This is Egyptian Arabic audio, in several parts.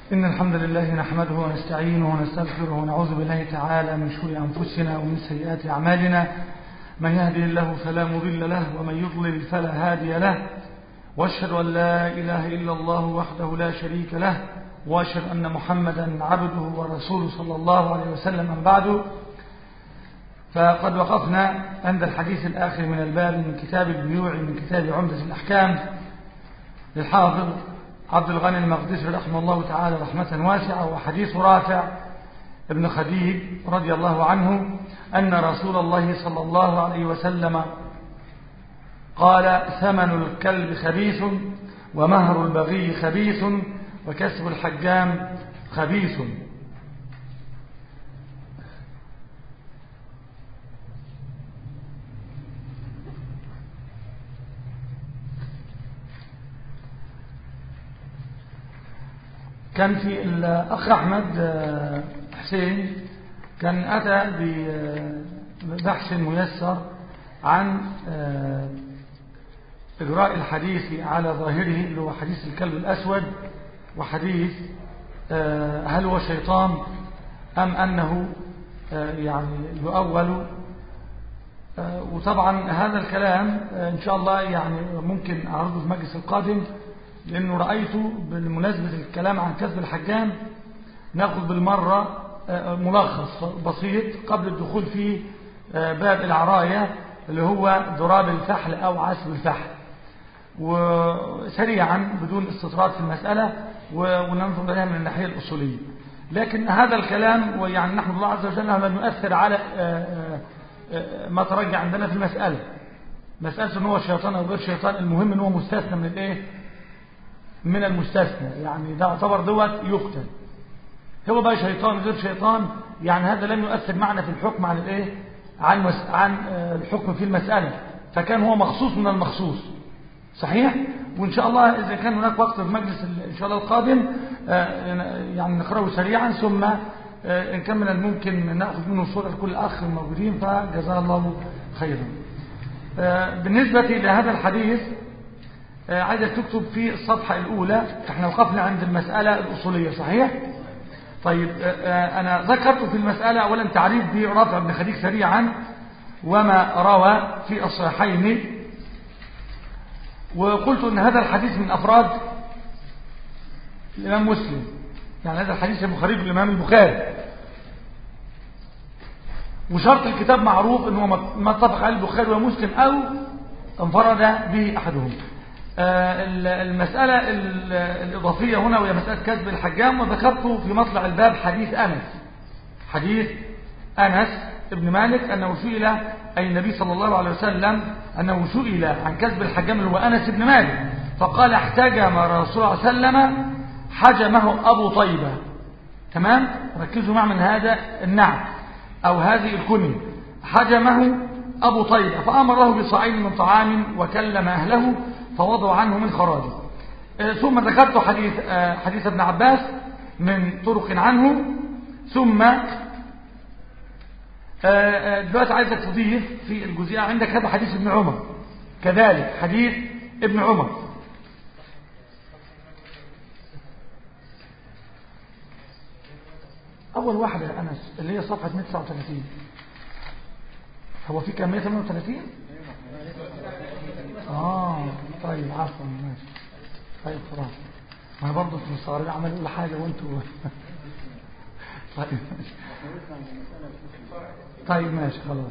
إن الحمد لله نحمده ونستعينه ونستغفره ونعوذ بالله تعالى من شرور أنفسنا ومن سيئات أعمالنا من يهدي الله فلا مضل له ومن يضلل فلا هادي له واشهد أن لا إله إلا الله وحده لا شريك له واشهد أن محمدا عبده ورسوله صلى الله عليه وسلم من بعده فقد وقفنا عند الحديث الآخر من الباب من كتاب البيوع من كتاب عمدة الأحكام للحافظ عبد الغني المقدسي رحمه الله تعالى رحمة واسعة وحديث رافع ابن خديج رضي الله عنه أن رسول الله صلى الله عليه وسلم قال ثمن الكلب خبيث ومهر البغي خبيث وكسب الحجام خبيث كان في الأخ أحمد حسين كان أتى ببحث ميسر عن إجراء الحديث على ظاهره اللي هو حديث الكلب الأسود وحديث هل هو شيطان أم أنه يعني يؤول وطبعا هذا الكلام إن شاء الله يعني ممكن أعرضه في المجلس القادم لأنه رأيته بالمناسبة الكلام عن كسب الحجام ناخذ بالمرة ملخص بسيط قبل الدخول في باب العراية اللي هو ضراب الفحل أو عسب الفحل وسريعا بدون استطراد في المسألة وننظر إليها من الناحية الأصولية لكن هذا الكلام ويعني نحمد الله عز وجل لم يؤثر على ما ترجع عندنا في المسألة مسألة ان هو شيطان أو غير شيطان المهم ان هو مستثنى من الايه من المستثنى يعني ده يعتبر دوت يقتل هو بقى شيطان غير شيطان يعني هذا لم يؤثر معنا في الحكم عن الايه عن مس... عن الحكم في المسألة فكان هو مخصوص من المخصوص صحيح وإن شاء الله إذا كان هناك وقت في مجلس إن شاء الله القادم يعني نقرأه سريعا ثم إن كان من الممكن نأخذ منه صورة لكل أخ الموجودين فجزاه الله خيرا بالنسبة لهذا الحديث عايزك تكتب في الصفحة الأولى احنا وقفنا عند المسألة الأصولية صحيح؟ طيب أنا ذكرت في المسألة أولا تعريف برافع بن خديج سريعا وما روى في الصحيحين وقلت أن هذا الحديث من أفراد الإمام مسلم يعني هذا الحديث البخاري بالإمام البخاري وشرط الكتاب معروف أنه ما اتفق عليه البخاري ومسلم أو انفرد به أحدهم المسألة الإضافية هنا وهي مسألة كسب الحجام وذكرت في مطلع الباب حديث أنس حديث أنس ابن مالك أنه سئل أي النبي صلى الله عليه وسلم أنه سئل عن كسب الحجام اللي هو أنس ابن مالك فقال احتجم رسول الله صلى الله عليه وسلم حجمه أبو طيبة تمام ركزوا مع من هذا النعم أو هذه الكنية حجمه أبو طيبة فأمره بصاعين من طعام وكلم أهله فوضعوا عنه من خراجه ثم ذكرت حديث حديث ابن عباس من طرق عنه ثم دلوقتي عايزك تضيف في الجزئية عندك هذا حديث ابن عمر كذلك حديث ابن عمر أول واحدة يا أنس اللي هي صفحة 139 هو في كام 138 آه طيب عفوا ماشي طيب خلاص ما برضه في مستغربين عمال يقول حاجة وانتوا طيب ماشي طيب ماشي خلاص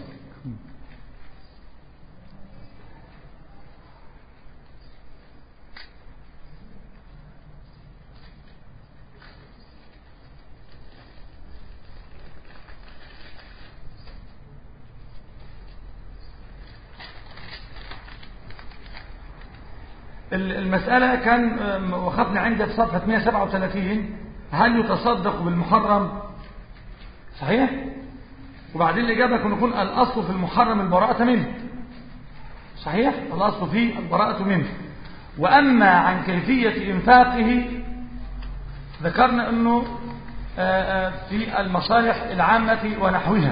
المسألة كان وخفنا عندها في صفحة 137 هل يتصدق بالمحرم صحيح وبعدين الإجابة كان يكون الأصل في المحرم البراءة منه صحيح الأصل فيه البراءة منه وأما عن كيفية إنفاقه ذكرنا أنه في المصالح العامة ونحوها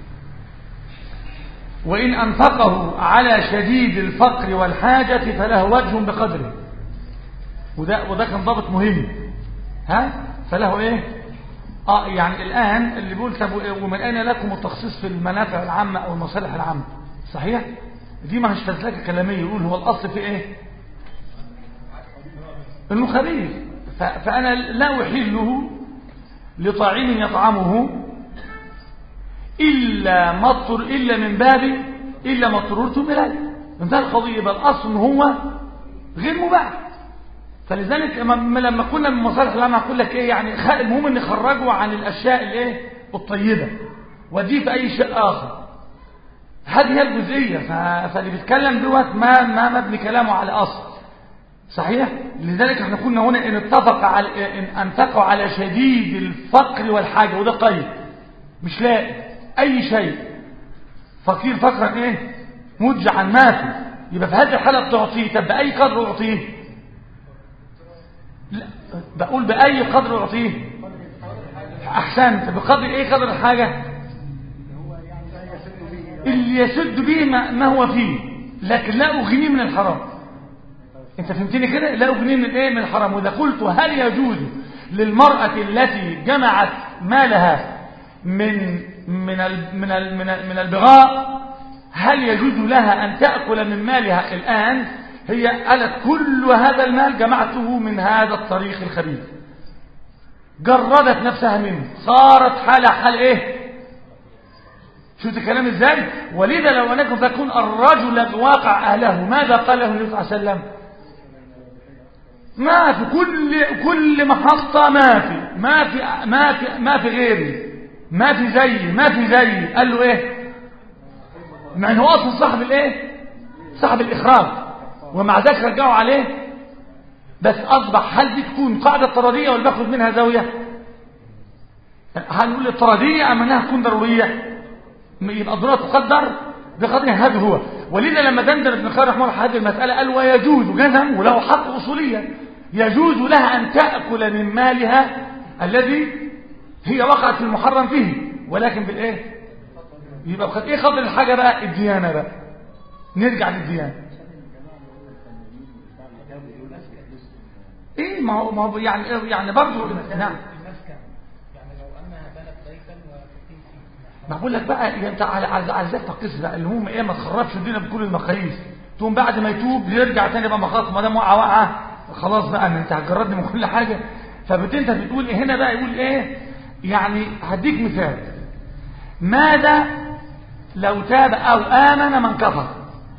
وإن أنفقه على شديد الفقر والحاجة فله وجه بقدره وده, وده كان ضابط مهم ها فله ايه اه يعني الان اللي بيقول طب ومن اين لكم التخصيص في المنافع العامه او المصالح العامه صحيح دي ما هيش فزلكه كلاميه يقول هو الاصل في ايه انه خبيث فانا لا احله لطعيم يطعمه الا ما اضطر الا من باب الا ما اضطررتم اليه انتهى القضيه يبقى الاصل هو غير مباح فلذلك لما كنا من مصالح العامة هقول لك ايه يعني المهم ان نخرجه عن الاشياء الايه الطيبة ودي في اي شيء اخر هذه هي الجزئية فاللي بيتكلم دوت ما ما مبني كلامه على اصل صحيح لذلك احنا كنا هنا ان اتفق على ان انفقوا على شديد الفقر والحاجة وده قيد مش لاقي اي شيء فقير فقرا ايه مجعا ما في يبقى في هذه الحالة بتعطيه طب بأي قدر أعطيه لا بقول بأي قدر أعطيه أحسنت بقدر إيه قدر الحاجة اللي يسد به ما, ما هو فيه لكن لا أغنيه من الحرام انت فهمتني كده لا أغنيه من ايه من الحرام وإذا قلت هل يجوز للمرأة التي جمعت مالها من من من من, من البغاء هل يجوز لها أن تأكل من مالها الآن هي قالت كل هذا المال جمعته من هذا الطريق الخبيث جردت نفسها منه صارت حالة حال ايه شفت الكلام ازاي ولذا لو انكم تكون الرجل واقع اهله ماذا قال له النبي صلى الله عليه وسلم ما في كل كل محطة ما في ما في ما في ما في غيري ما في زيي ما في زيي قال له ايه مع انه اصلا صاحب الايه صاحب الاخراج ومع ذلك رجعوا عليه بس اصبح هل دي تكون قاعده طرديه ولا باخد منها زاويه هل نقول اضطراديه ام انها تكون ضروريه يبقى الضروره تقدر بقدر هذا هو ولذا لما دندن ابن خالد رحمه الله هذه المساله قال ويجوز جزم وله حق اصوليا يجوز لها ان تاكل من مالها الذي هي وقعت في المحرم فيه ولكن بالايه يبقى بخد ايه قدر الحاجة بقى الديانة بقى نرجع للديانة ايه ما هو ما هو يعني يعني برضه نعم ما بقول لك بقى انت على على ذات تقيس بقى اللي هم ايه ما تخربش الدنيا بكل المقاييس تقوم بعد ما يتوب يرجع تاني بقى ما خلاص ما دام وقع وقعه خلاص بقى انت هتجردني من كل حاجه فبتنت بتقول إيه هنا بقى يقول ايه يعني هديك مثال ماذا لو تاب أو آمن من كفر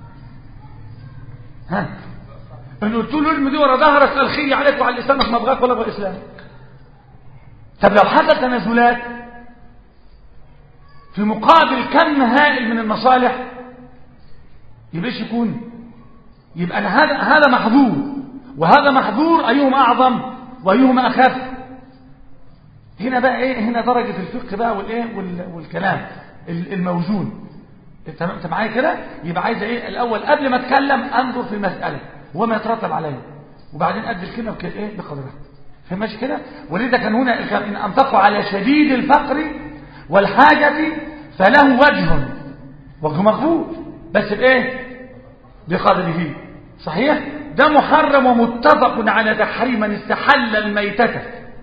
ها ان قلت له ارمي دي ورا ظهرك قال خيري عليك وعلى الاسلام ما ابغاك ولا ابغى الاسلام طب لو حصل تنازلات في مقابل كم هائل من المصالح يبقى ايش يكون يبقى أنا هذا هذا محظور وهذا محظور ايهما اعظم وايهما اخف هنا بقى ايه هنا درجه الفقه بقى والايه والكلام الموزون انت معايا كده يبقى عايز ايه الاول قبل ما اتكلم انظر في المساله وما يترتب عليه وبعدين ادي الكلمه بكده ايه بقدرها فماشي كده ولذا كان هنا ان انفقوا على شديد الفقر والحاجه فله وجه وجه مقبول بس بايه بقدره صحيح ده محرم ومتفق على تحريم من استحل الميتة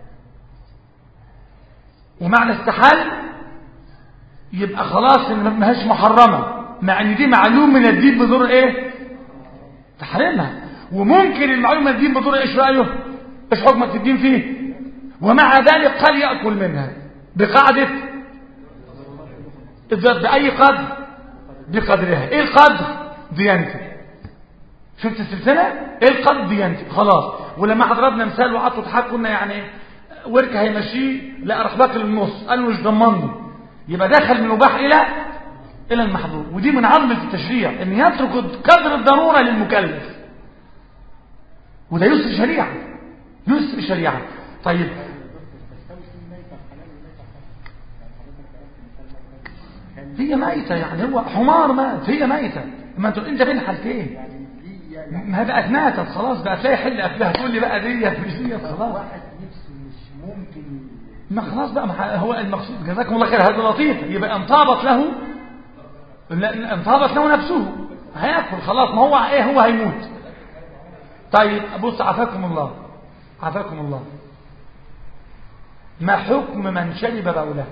ومعنى استحل يبقى خلاص ان ما هيش محرمة مع ان دي معلوم من الدين بدور ايه تحريمها وممكن المعلومة من الدين بدور ايش رأيه ايش حكمك الدين فيه ومع ذلك قال يأكل منها بقاعدة بأي قدر بقدرها ايه القدر ديانتي شفت السلسلة ايه القدر ديانتي خلاص ولما ضربنا مثال وقعدتوا تضحكوا قلنا يعني ورك هيمشيه لا راح باكل النص قال مش ضمنه يبقى دخل من المباح الى الى المحظور ودي من عظمه التشريع ان يترك قدر الضروره للمكلف وده يسر شريعه يسر شريعه طيب هي ميتة يعني هو حمار مات هي ميتة ما انت انت بين حالتين ما هي بقت ماتت خلاص بقى تلاقي حل اكلها تقول لي بقى ديت مش ديت خلاص واحد نفسه مش ممكن ما خلاص بقى ما هو المقصود جزاكم الله خير هذا لطيف يبقى انطابت له لا انطابت له نفسه هياكل خلاص ما هو ايه هو هيموت طيب بص عافاكم الله عافاكم الله ما حكم من شرب بوله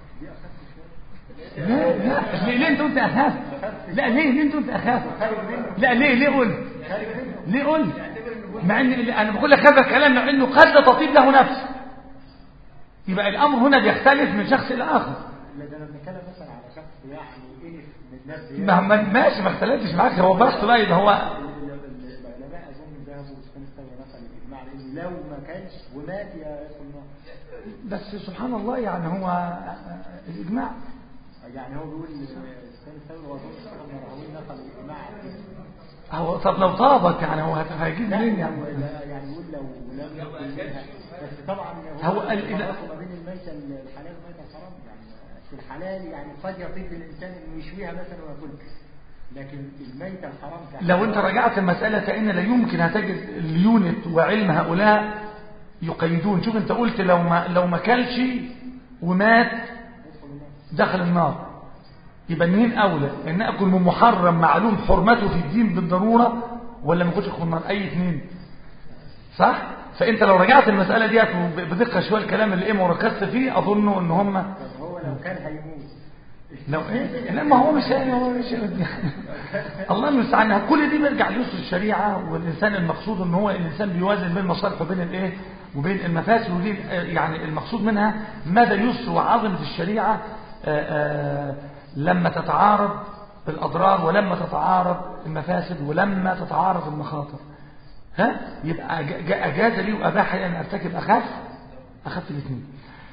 لا لا ليه, ليه انت قلت اخاف لا ليه ليه انت قلت اخاف لا ليه ليه قلت ليه قلت مع ان انا بقول لك هذا الكلام مع انه قد لا تطيب له نفس يبقى الامر هنا بيختلف من شخص الى اخر لا ده انا بنتكلم مثلا على شخص يعني انف من الناس دي ما ما- ماشي ما اختلفتش معاك هو بس بقى يبقى هو العلماء اظن ذهبوا وسكان استوى مثلا الاجماع لان لو ما كانش ومات يدخل النار بس سبحان الله يعني هو الاجماع يعني هو بيقول سكان استوى واظن الشيخ ابن راهوي نقل الاجماع على كده. هو طب لو طابت يعني هو هت- هيجيب لا منين يعني لا، يعني بيقول لو لم يكن منها بس طبعا هو قال- الفرق ما بين الميتة الحلال والميتة الحرام يعني في الحلال يعني قد يطيب للإنسان إنه يشويها مثلا وياكلها لكن الميتة الحرام كحلال لو انت رجعت المسألة فإن لا يمكن هتجد اليونت وعلم هؤلاء يقيدون شوف انت قلت لو ما لو ما كلش ومات يدخل النار. دخل النار يبقى مين اولى ان اكل من محرم معلوم حرمته في الدين بالضروره ولا ما كنتش ادخل النار اي اثنين صح فانت لو رجعت المساله ديت بدقه شويه الكلام اللي ايه وركزت فيه اظن ان هم طب هو لو كان هيموت لو ايه لا ما هو مش هو مش الله المستعان كل دي بيرجع ليسر الشريعه والانسان المقصود ان هو الانسان بيوازن بين المصالح وبين الايه وبين المفاسد ودي آه، يعني المقصود منها مدى يسر وعظمه الشريعه آه، آه، لما تتعارض الاضرار ولما تتعارض المفاسد ولما تتعارض المخاطر ها يبقى أج- أج- اجاز لي واباح لي ان ارتكب اخف اخف الاثنين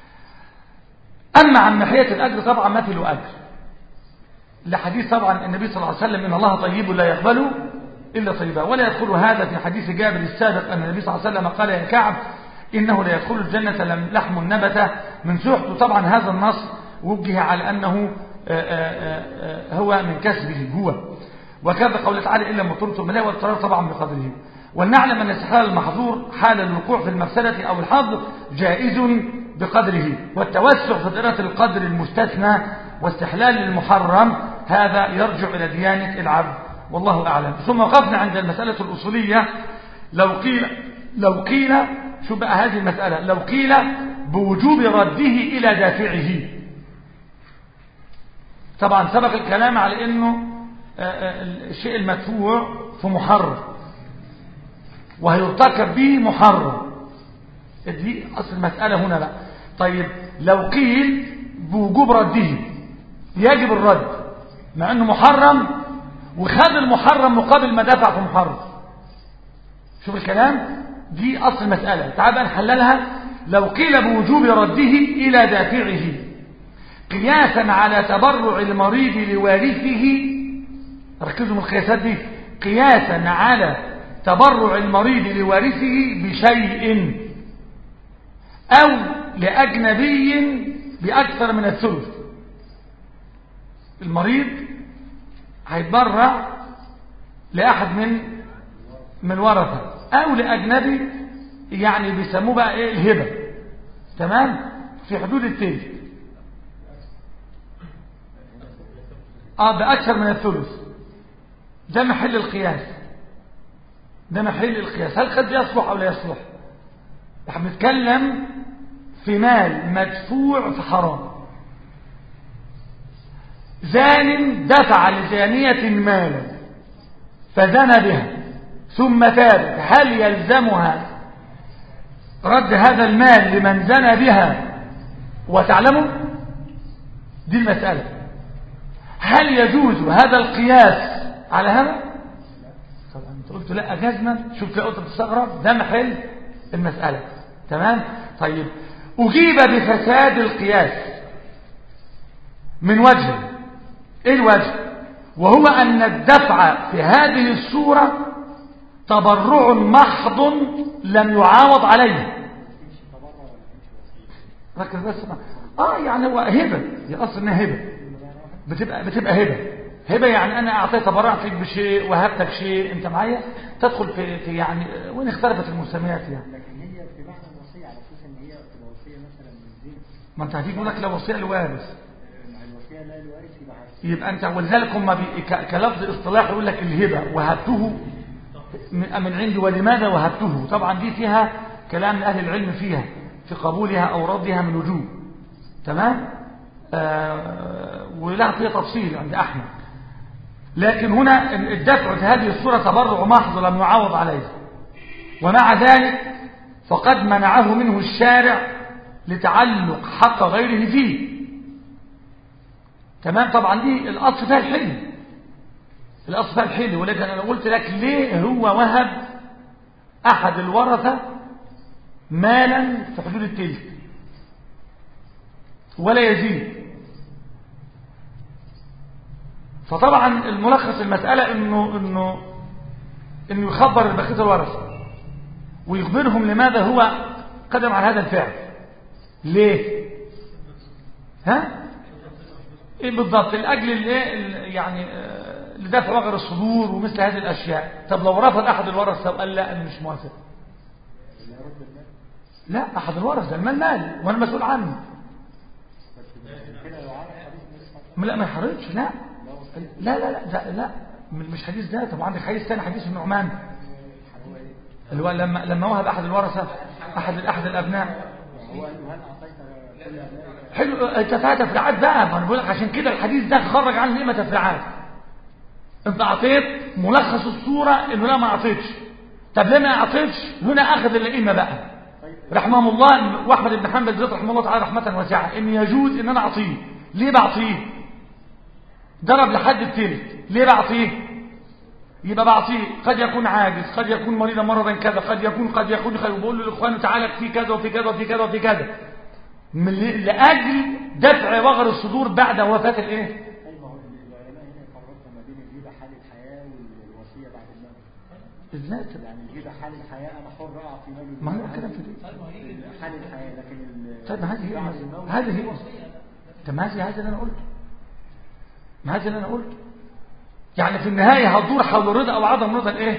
أما عن ناحية الأجر طبعا ما في له أجر لحديث طبعا النبي صلى الله عليه وسلم إن الله طيب لا يقبل إلا طيبا ولا يدخل هذا في حديث جابر السابق أن النبي صلى الله عليه وسلم قال يا كعب إنه لا يدخل الجنة لم- لحم نبت من سحت وطبعا هذا النص وجه على أنه آه، آه، آه، هو من كسبه هو وكذا قول تعالى إلا مطرت الملاء والقرار طبعا بقدره ولنعلم أن استحلال المحظور حال الوقوع في المفسدة أو الحظ جائز بقدره والتوسع في دراسة القدر المستثنى واستحلال المحرم هذا يرجع إلى ديانة العبد والله أعلم ثم وقفنا عند المسألة الأصولية لو قيل لو قيل شو بقى هذه المسألة لو قيل بوجوب رده إلى دافعه طبعا سبق الكلام على أنه آه، آه، الشيء المدفوع في محرم وهيرتكب به محرم دي أصل المسألة هنا بقى طيب لو قيل بوجوب رده يجب الرد مع أنه محرم وخد المحرم مقابل ما دفع في محرم شوف الكلام دي أصل المسألة تعال بقى نحللها لو قيل بوجوب رده إلى دافعه قياسا على تبرع المريض لوارثه ركزوا من القياسات دي قياسا على تبرع المريض لوارثه بشيء أو لأجنبي بأكثر من الثلث المريض هيتبرع لأحد من من ورثة أو لأجنبي يعني بيسموه بقى إيه الهبة تمام في حدود التلت اه بأكثر من الثلث ده محل القياس ده محل القياس هل قد يصلح أو لا يصلح احنا بنتكلم في مال مدفوع في حرام زان دفع لزانية مالا فزنى بها ثم تابت هل يلزمها رد هذا المال لمن زنى بها وتعلمه دي المسألة هل يجوز هذا القياس على هذا طبعا انت قلت لا اجازنا شوف كده قلت بتستغرب ده محل المسألة تمام طيب أجيب بفساد القياس من وجه ايه الوجه وهو أن الدفع في هذه الصورة تبرع محض لم يعاوض عليه ركز بس ما. اه يعني هو هبه هي اصلا انها هبه بتبقى بتبقى هبه هبه يعني انا اعطيت تبرعت فيك بشيء وهبتك شيء انت معايا تدخل في, في يعني وين اختلفت المسميات يعني لكن هي في معنى الوصية على أساس إن هي تبقى وصية مثلا من زنا ما انت هتيجي يقول لك لو وصيه الوارث مع الوصية لا الوارث يبقى عارف. يبقى انت ولذلك هم بي... ك... كلفظ اصطلاح يقول لك الهبه وهبته من من عندي ولماذا وهبته طبعا دي فيها كلام من اهل العلم فيها في قبولها أو ردها من وجوه تمام آه ولها فيها تفصيل عند أحمد لكن هنا الدفع في هذه الصورة تبرع محض لم يعوض عليه ومع ذلك فقد منعه منه الشارع لتعلق حق غيره فيه تمام طبعا دي الأصل فيها الحل الأصل فيها الحل ولكن أنا قلت لك ليه هو وهب أحد الورثة مالا في حدود التلك ولا يزيد فطبعا الملخص المسألة انه انه انه يخبر بقية الورثة ويخبرهم لماذا هو قدم على هذا الفعل ليه ها ايه بالضبط لاجل الايه يعني لدفع وغر الصدور ومثل هذه الاشياء طب لو رفض احد الورثه وقال لا انا مش موافق لا احد الورثه المال مالي وانا مسؤول عنه لا ما يحرجش لا لا لا لا لا, لا مش حديث ده طب عندك حديث ثاني حديث النعمان اللي هو لما لما وهب احد الورثه احد احد الابناء حلو انت فيها تفريعات بقى ما انا بقول لك عشان كده الحديث ده خرج عنه ليه ما تفريعات انت اعطيت ملخص الصوره انه لا ما اعطيتش طب ليه ما اعطيتش هنا اخذ الائمه بقى رحمهم الله واحمد بن حنبل زيد رحمه الله تعالى رحمه واسعه ان يجوز ان انا اعطيه ليه بعطيه ضرب لحد التلت ليه بعطيه يبقى بعطيه قد يكون عاجز قد يكون مريضا مرضا كذا قد يكون قد يكون خير وبقول له لاخوانه تعالى في كذا وفي كذا وفي كذا وفي كذا من لاجل دفع وغر الصدور بعد وفاه الايه ازاي يعني الهبه حال الحياه انا حر اعطي مالي ما هو الكلام في دي حال الحياه لكن طيب ما هذه هي هذه هي طب ما هذه هذا اللي انا قلته ما هذا اللي انا قلته يعني في النهايه هتدور حول رضا او عدم رضا الايه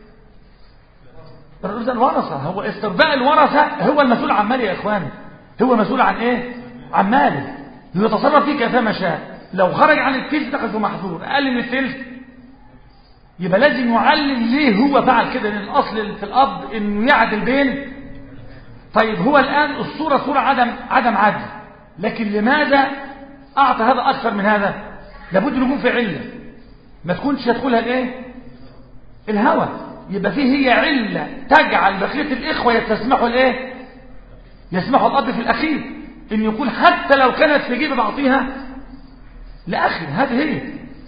رضا الورثه هو استرضاء الورثه هو المسؤول عن ماله يا اخواني هو مسؤول عن ايه عن ماله يتصرف فيه كيفما شاء لو خرج عن التلت دخل في محظور اقل من التلت يبقى لازم يعلم ليه هو فعل كده لان الاصل في الاب انه يعدل بين طيب هو الان الصوره صوره عدم عدم عدل لكن لماذا اعطى هذا اكثر من هذا لابد يكون في عله ما تكونش يدخلها الايه الهوى يبقى فيه هي عله تجعل بقيه الاخوه يستسمحوا الايه يسمحوا الاب في الاخير ان يقول حتى لو كانت في جيبي بعطيها لاخي هذه هي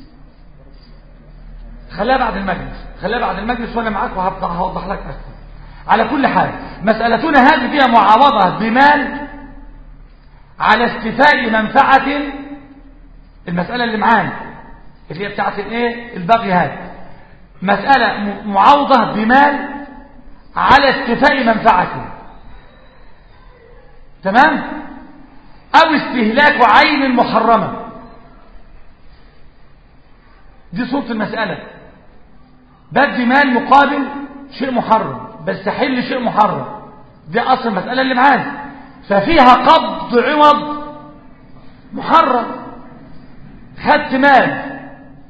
خليها بعد المجلس خليها بعد المجلس وانا معاك وهوضح لك اكثر على كل حال مسألتنا هذه فيها معاوضة بمال على استفاء منفعة المسألة اللي معانا اللي هي بتاعت الايه البغي هذا مسألة معاوضة بمال على استفاء منفعة تمام او استهلاك عين محرمة دي صورة المسألة بدي مال مقابل شيء محرم بس حل شيء محرم دي اصل المسألة اللي معانا ففيها قبض عوض محرم خدت مال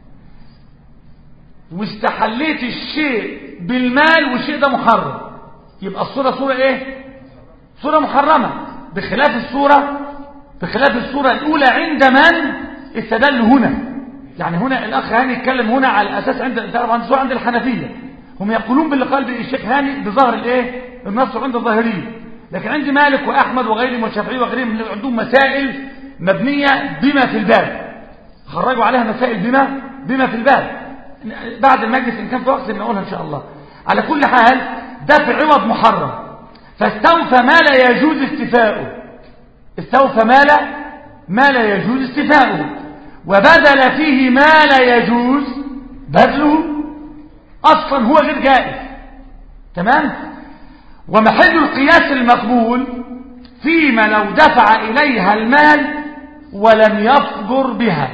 واستحليت الشيء بالمال والشيء ده محرم يبقى الصورة صورة ايه صورة محرمة بخلاف الصورة بخلاف الصورة الأولى عند من استدل هنا يعني هنا الأخ هاني يتكلم هنا على أساس عند تعرف عند عند الحنفية هم يقولون باللي قال الشيخ هاني بظهر الايه النص عند الظاهرية لكن عندي مالك وأحمد وغيرهم والشافعي وغيرهم عندهم مسائل مبنية بما في الباب خرجوا عليها مسائل بما بما في الباب بعد المجلس إن كان في وقت نقولها إن شاء الله على كل حال دفع عوض محرم فاستوفى ما لا يجوز استفاؤه استوفى ما لا ما لا يجوز استفاؤه وبذل فيه ما لا يجوز بذله أصلا هو غير جائز تمام ومحل القياس المقبول فيما لو دفع إليها المال ولم يفجر بها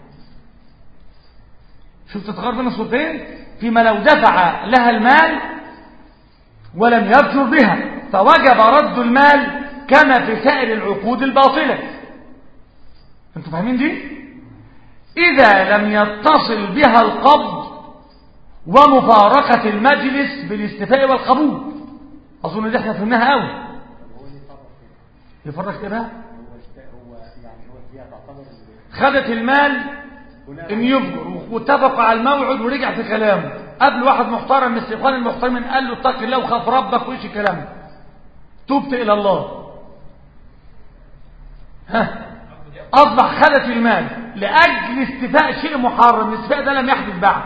شفت تغير بين الصوتين فيما لو دفع لها المال ولم يفجر بها فوجب رد المال كما في سائر العقود الباطلة انتوا فاهمين دي إذا لم يتصل بها القبض ومفارقة المجلس بالاستفاء والقبول أظن دي احنا فهمناها قوي يفرق ايه بقى هو است... هو يعني هو هي تعتبر خدت المال بناء ان يفجر واتفقوا على الموعد ورجع في كلامه قبل واحد محترم من الاخوان المحترمين قال له اتق الله وخاف ربك وايش كلامه تبت الى الله ها اصبح خدت المال لاجل استيفاء شيء محرم الاستيفاء ده لم يحدث بعد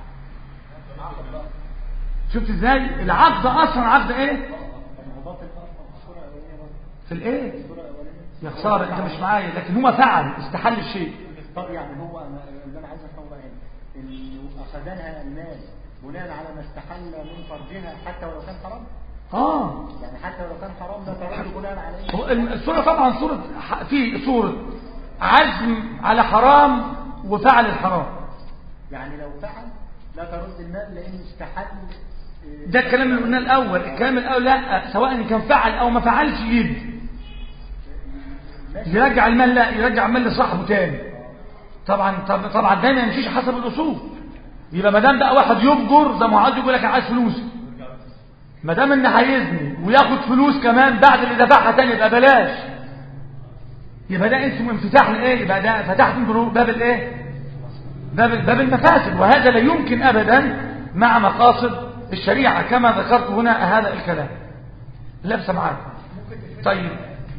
شفت ازاي العقد اصلا عقد ايه طب ما هو باطل اصلا في الصوره الاولانيه برضه في الايه الصوره الاولانيه يا خساره انت مش معايا لكن هو فعل استحل الشيء طب يعني هو انا اللي انا عايز افهمه بقى هنا انه اخذنها المال بناء على ما استحل من فرجها حتى ولو كان حرام اه يعني حتى ولو كان حرام ده ترد بناء على ايه؟ هو الصورة طبعا صورة ح- في صورة عزم على حرام وفعل الحرام يعني لو فعل لا ترد المال لانه استحل إيه، ده الكلام اللي قلناه الأول الكلام الأول لا سواء كان فعل أو ما فعلش يد ماشي. يرجع المال لا يرجع المال لصاحبه تاني طبعا طب- طبعا ده ما يمشيش حسب الأصول يبقى ما دام بقى واحد يفجر زي ما عايز يقول لك أنا عايز فلوس ما دام ان هيزني وياخد فلوس كمان بعد اللي دفعها تاني يبقى بلاش يبقى ده اسمه انفتاح لايه يبقى ده فتحت باب الايه باب باب المفاسد وهذا لا يمكن ابدا مع مقاصد الشريعه كما ذكرت هنا هذا الكلام لابسه معاك طيب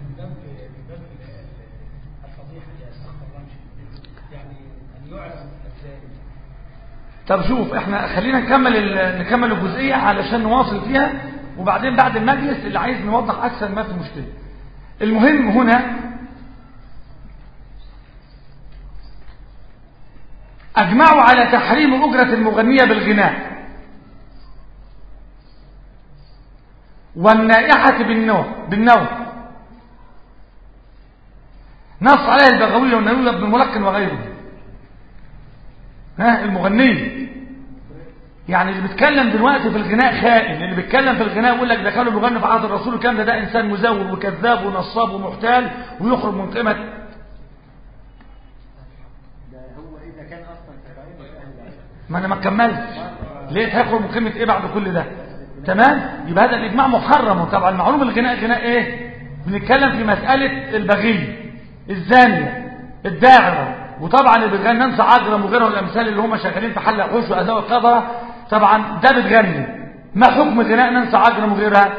طب شوف احنا خلينا نكمل ال- نكمل الجزئيه علشان نواصل فيها وبعدين بعد المجلس اللي عايز نوضح اكثر ما في مشكله المهم هنا اجمعوا على تحريم اجره المغنيه بالغناء والنائحه بالنوم بالنوم نص عليه البغوي والنووي بن ملقن وغيره ها المغني يعني اللي بيتكلم دلوقتي في الغناء خائن اللي بيتكلم في الغناء يقول لك ده كانوا بيغنوا في عهد الرسول الكلام ده ده انسان مزور وكذاب ونصاب ومحتال ويخرج من قيمه ده هو اذا كان اصلا كفايه مش اهل العلم ما انا ما كملتش ليه هيخرج من قيمه ايه بعد كل ده تمام يبقى هذا الاجماع محرم طبعا معلوم الغناء غناء ايه بنتكلم في مساله البغي الزانيه الداعره وطبعا اللي بيغني ننسى عجرم وغيره الامثال اللي هم شغالين في حلق حوش واداء القدره طبعا ده بتغني ما حكم غناء ننسى عجرم وغيرها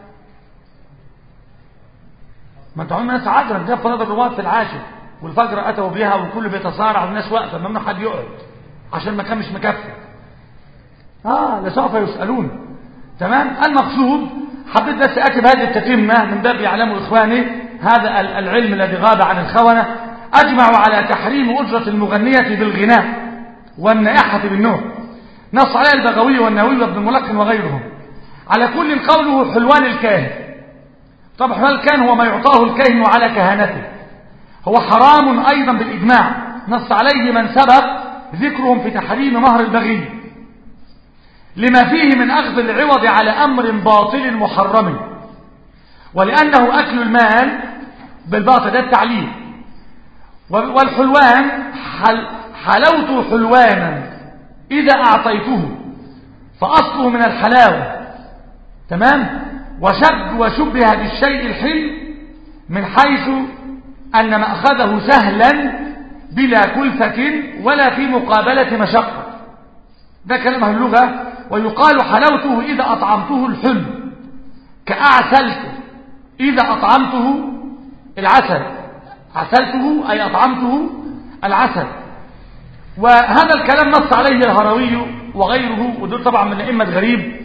ما انت عمرنا ننسى عجرم ده فرض الرواد في العاشر والفجر اتوا بها والكل بيتصارع والناس واقفه ممنوع حد يقعد عشان ما كان مش مكفي اه لسوف يسالون تمام المقصود حبيت بس اكتب هذه التتمه من باب يعلموا اخواني هذا ال- العلم الذي غاب عن الخونه اجمعوا على تحريم اجره المغنيه بالغناء والنائحه بالنوم نص عليه البغوي والنووي وابن ملقن وغيرهم على كل قوله حلوان الكاهن طبعا حلوان الكاهن هو ما يعطاه الكاهن على كهانته هو حرام ايضا بالاجماع نص عليه من سبق ذكرهم في تحريم مهر البغي لما فيه من أخذ العوض على أمر باطل محرم ولأنه أكل المال بالباطل ده التعليل والحلوان حل حلوت حلوانا إذا أعطيته فأصله من الحلاوة تمام وشب وشبه بالشيء الحلم من حيث أن مأخذه سهلا بلا كلفة ولا في مقابلة مشقة ده كلام أهل اللغة ويقال حلوته إذا أطعمته الحلم كأعسلته إذا أطعمته العسل عسلته أي أطعمته العسل وهذا الكلام نص عليه الهروي وغيره ودول طبعا من أئمة الغريب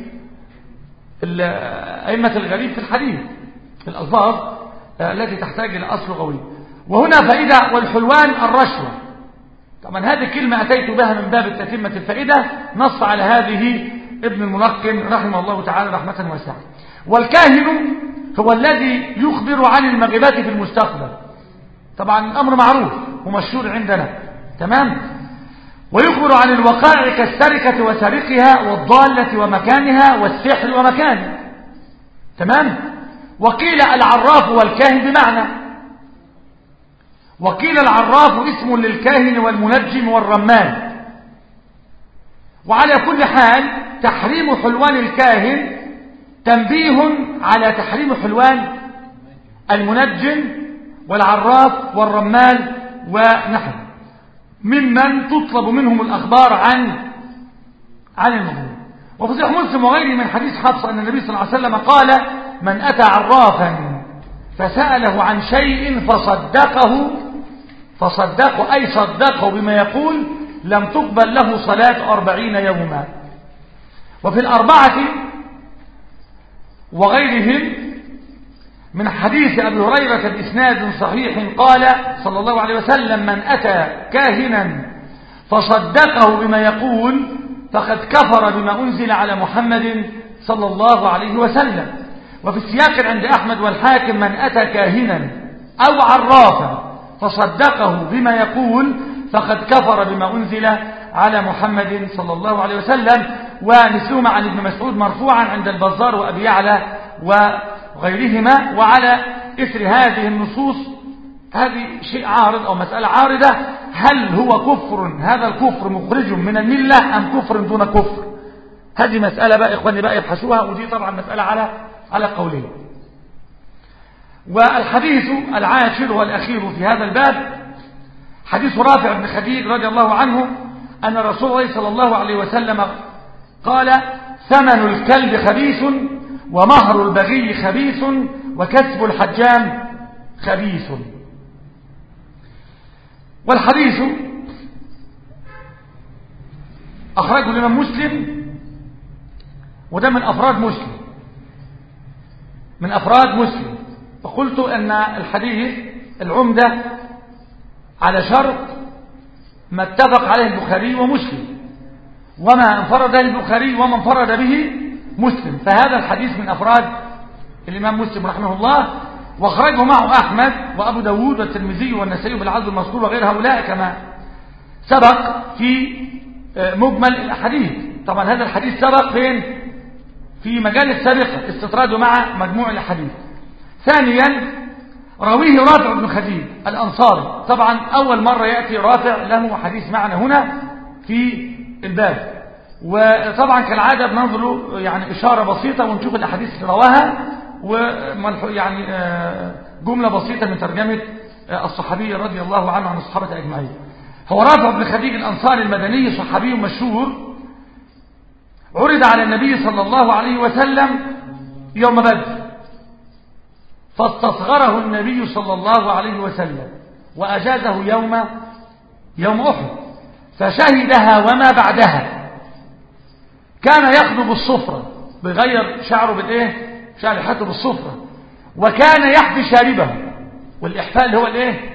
أئمة الغريب في الحديث في الألفاظ التي تحتاج إلى أصل لغوي وهنا فائدة والحلوان الرشوة طبعا هذه الكلمة أتيت بها من باب تتمة الفائدة نص على هذه ابن الملقن رحمه الله تعالى رحمة واسعة والكاهن هو الذي يخبر عن المغيبات في المستقبل طبعا الأمر معروف ومشهور عندنا تمام ويخبر عن الوقائع كالسرقة وسرقها والضالة ومكانها والسحر ومكانه تمام وقيل العراف والكاهن بمعنى وقيل العراف اسم للكاهن والمنجم والرمان وعلى كل حال تحريم حلوان الكاهن تنبيه على تحريم حلوان المنجم والعراف والرمال ونحو ممن تطلب منهم الأخبار عن عن المظلوم وفي صحيح مسلم وغيره من حديث حفصة أن النبي صلى الله عليه وسلم قال من أتى عرافا فسأله عن شيء فصدقه فصدقه أي صدقه بما يقول لم تقبل له صلاة أربعين يوما وفي الأربعة وغيرهم من حديث أبي هريرة بإسناد صحيح قال صلى الله عليه وسلم من أتى كاهنا فصدقه بما يقول فقد كفر بما أنزل على محمد صلى الله عليه وسلم وفي السياق عند أحمد والحاكم من أتى كاهنا أو عرافا فصدقه بما يقول فقد كفر بما أنزل على محمد صلى الله عليه وسلم ومثلهما عن ابن مسعود مرفوعا عند البزار وأبي يعلى وغيرهما وعلى إثر هذه النصوص هذه شيء عارض أو مسألة عارضة هل هو كفر هذا الكفر مخرج من الملة أم كفر دون كفر هذه مسألة بقى إخواني بقى يبحثوها ودي طبعا مسألة على على قولين والحديث العاشر والأخير في هذا الباب حديث رافع بن خديج رضي الله عنه أن رسول الله صلى الله عليه وسلم قال ثمن الكلب خبيث ومهر البغي خبيث وكسب الحجام خبيث والحديث أخرجه الإمام مسلم وده من أفراد مسلم من أفراد مسلم فقلت أن الحديث العمدة على شرط ما اتفق عليه البخاري ومسلم وما انفرد البخاري وما انفرد به مسلم فهذا الحديث من أفراد الإمام مسلم رحمه الله واخرجه معه أحمد وأبو داود والترمذي والنسائي بالعدد المذكور وغير هؤلاء كما سبق في مجمل الأحاديث طبعا هذا الحديث سبق فين في مجال السابقة استطراده مع مجموع الأحاديث ثانيا راويه رافع بن خديج الأنصاري طبعا أول مرة يأتي رافع له حديث معنا هنا في الباب وطبعا كالعادة بننظر يعني إشارة بسيطة ونشوف الأحاديث اللي رواها ويعني جملة بسيطة من ترجمة الصحابي رضي الله عنه عن الصحابة أجمعين هو رافع بن خديج الأنصاري المدني صحابي مشهور عرض على النبي صلى الله عليه وسلم يوم بدر فاستصغره النبي صلى الله عليه وسلم وأجازه يوم يوم أحد فشهدها وما بعدها كان يخضب الصفرة بغير شعره بالايه شعر لحيته بالصفرة وكان يحفي شاربه والإحفاء اللي هو الايه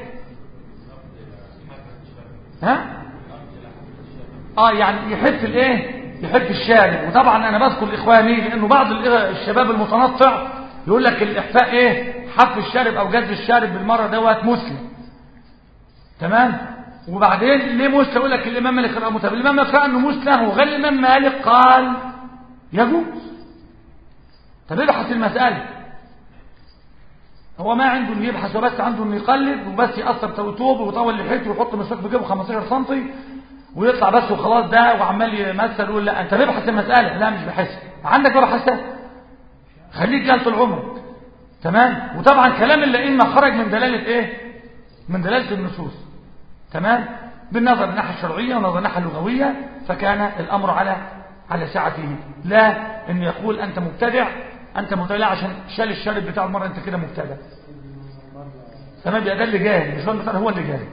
ها اه يعني يحف الايه يحف الشارب وطبعا انا بذكر لاخواني لانه بعض الشباب المتنطع يقول لك الاحفاء ايه حف الشارب او جز الشارب بالمره دوت مسلم تمام وبعدين ليه مسلم يقول لك الامام مالك رحمه الله الامام مالك انه مسلم وغير الامام مالك قال يجوز طب ابحث المساله هو ما عنده انه يبحث وبس عنده انه يقلد وبس يقصر توبه ويطول لحيته ويحط مسواك في جيبه 15 سم ويطلع بس وخلاص ده وعمال يمثل يقول لا انت ببحث المساله لا مش بحث عندك بقى بحثها خليك جال طول عمرك تمام وطبعا كلام الائمه خرج من دلاله ايه من دلاله النصوص تمام بالنظر الناحيه الشرعيه ونظر الناحيه اللغويه فكان الامر على على سعته لا ان يقول انت مبتدع انت مبتدع لا عشان شال الشارب بتاع المره انت كده مبتدع تمام يبقى ده اللي جاهل مش هو المبتدع هو اللي جاهل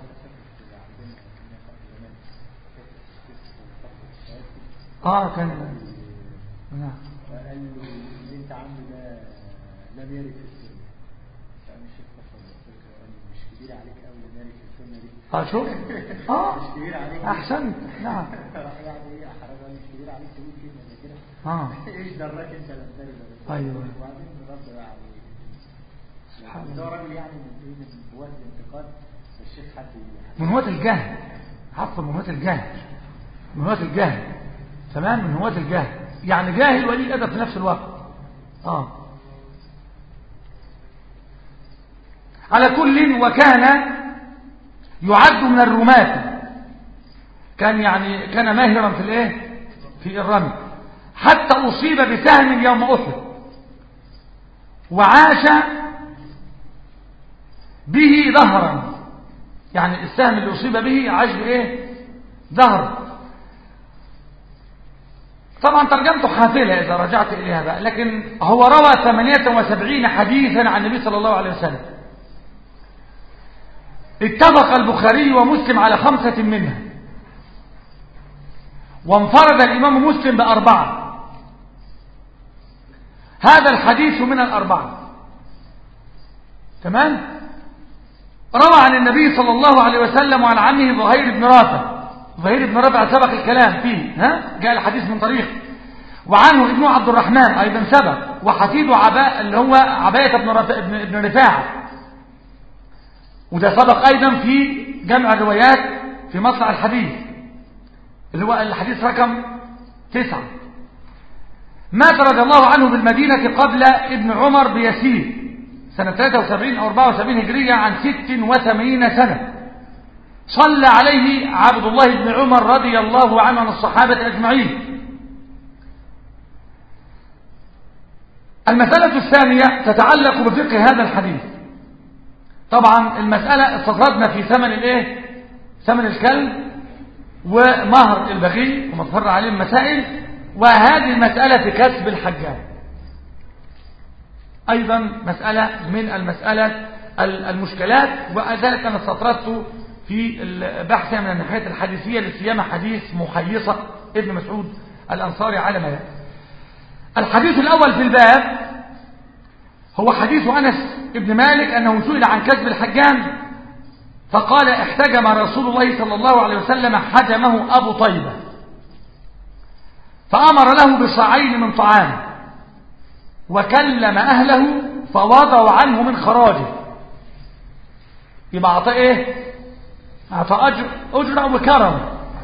اه كان نعم وقال له اللي انت عامله ده لم يرد في السنه فقام الشيخ فصل الفكره وقال له مش كبير عليك قوي لم يرد في السنه دي اه شوف اه مش كبير عليك احسنت نعم راح يعني ايه احرج قال مش كبير عليك تقول كلمه زي كده اه ايش دراك انت لم ترد ايوه وبعدين رد بقى عليه سبحان ده الله راجل يعني من ايه من هواة الانتقاد الشيخ حد من هواة الجهل عفوا من هواة الجهل من هواة الجهل تمام من هواة الجهل يعني جاهل ولي أدب في نفس الوقت آه على كل وكان يعد من الرماة كان يعني كان ماهرا في الايه في الرمي حتى أصيب بسهم يوم أحد وعاش به ظهرا يعني السهم اللي أصيب به عاش بإيه ظهر طبعا ترجمته حافلة إذا رجعت إليها بقى لكن هو روى 78 حديثا عن النبي صلى الله عليه وسلم اتفق البخاري ومسلم على خمسة منها وانفرد الإمام مسلم بأربعة هذا الحديث من الأربعة تمام روى عن النبي صلى الله عليه وسلم وعن عمه ظهير بن رافع ظهير بن رافع سبق الكلام فيه ها جاء الحديث من طريق وعنه ابنه عبد الرحمن أيضا سبق وحفيده عباء اللي هو عباية بن, رفع ابن, ابن رفاعة وده سبق أيضا في جمع الروايات في مطلع الحديث اللي هو الحديث رقم تسعة مات رضي الله عنه بالمدينة قبل ابن عمر بيسير سنة 73 أو 74 هجرية عن 86 سنة صلى عليه عبد الله بن عمر رضي الله عنه عن الصحابة أجمعين المسألة الثانية تتعلق بفقه هذا الحديث طبعا المسألة استطردنا في ثمن الايه ثمن الكلب ومهر البغي ومتفر عليه المسائل وهذه المسألة في كسب الحجاج أيضا مسألة من المسألة المشكلات وذلك أنا استطردت في البحث من الناحية الحديثية لسيما حديث محيصة ابن مسعود الأنصاري على ما يأتي الحديث الأول في الباب هو حديث أنس ابن مالك أنه سئل عن كسب الحجام فقال احتجم رسول الله صلى الله عليه وسلم حجمه أبو طيبة فأمر له بصاعين من طعام وكلم أهله فوضعوا عنه من خراجه يبقى أعطى إيه أعطى أجر أجرة وكرم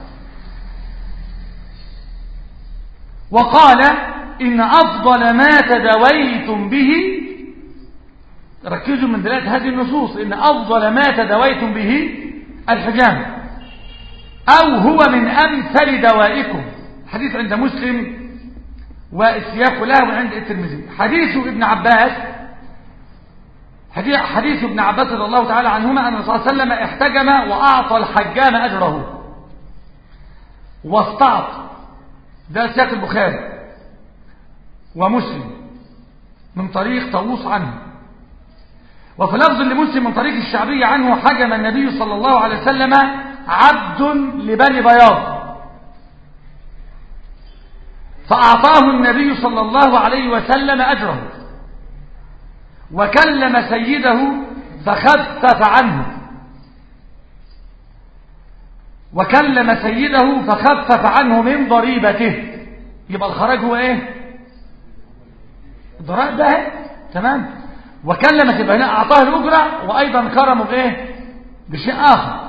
وقال إن أفضل ما تدويتم به ركزوا من دلالة هذه النصوص إن أفضل ما تدويتم به الحجام أو هو من أمثل دوائكم حديث عند مسلم والسياق له وعند الترمذي حديث ابن عباس حديث ابن عباس رضي الله تعالى عنهما أن الرسول صلى الله عليه وسلم احتجم وأعطى الحجام أجره واستعط ده سياق البخاري ومسلم من طريق طاووس عنه وفي لفظ لمسلم من طريق الشعبي عنه حجم النبي صلى الله عليه وسلم عبد لبني بياض فأعطاه النبي صلى الله عليه وسلم أجره وكلم سيده فخفف عنه وكلم سيده فخفف عنه من ضريبته يبقى الخراج هو ايه الضرائب ده اهي تمام وكلم يبقى هنا اعطاه الاجره وايضا كرمه بايه بشيء اخر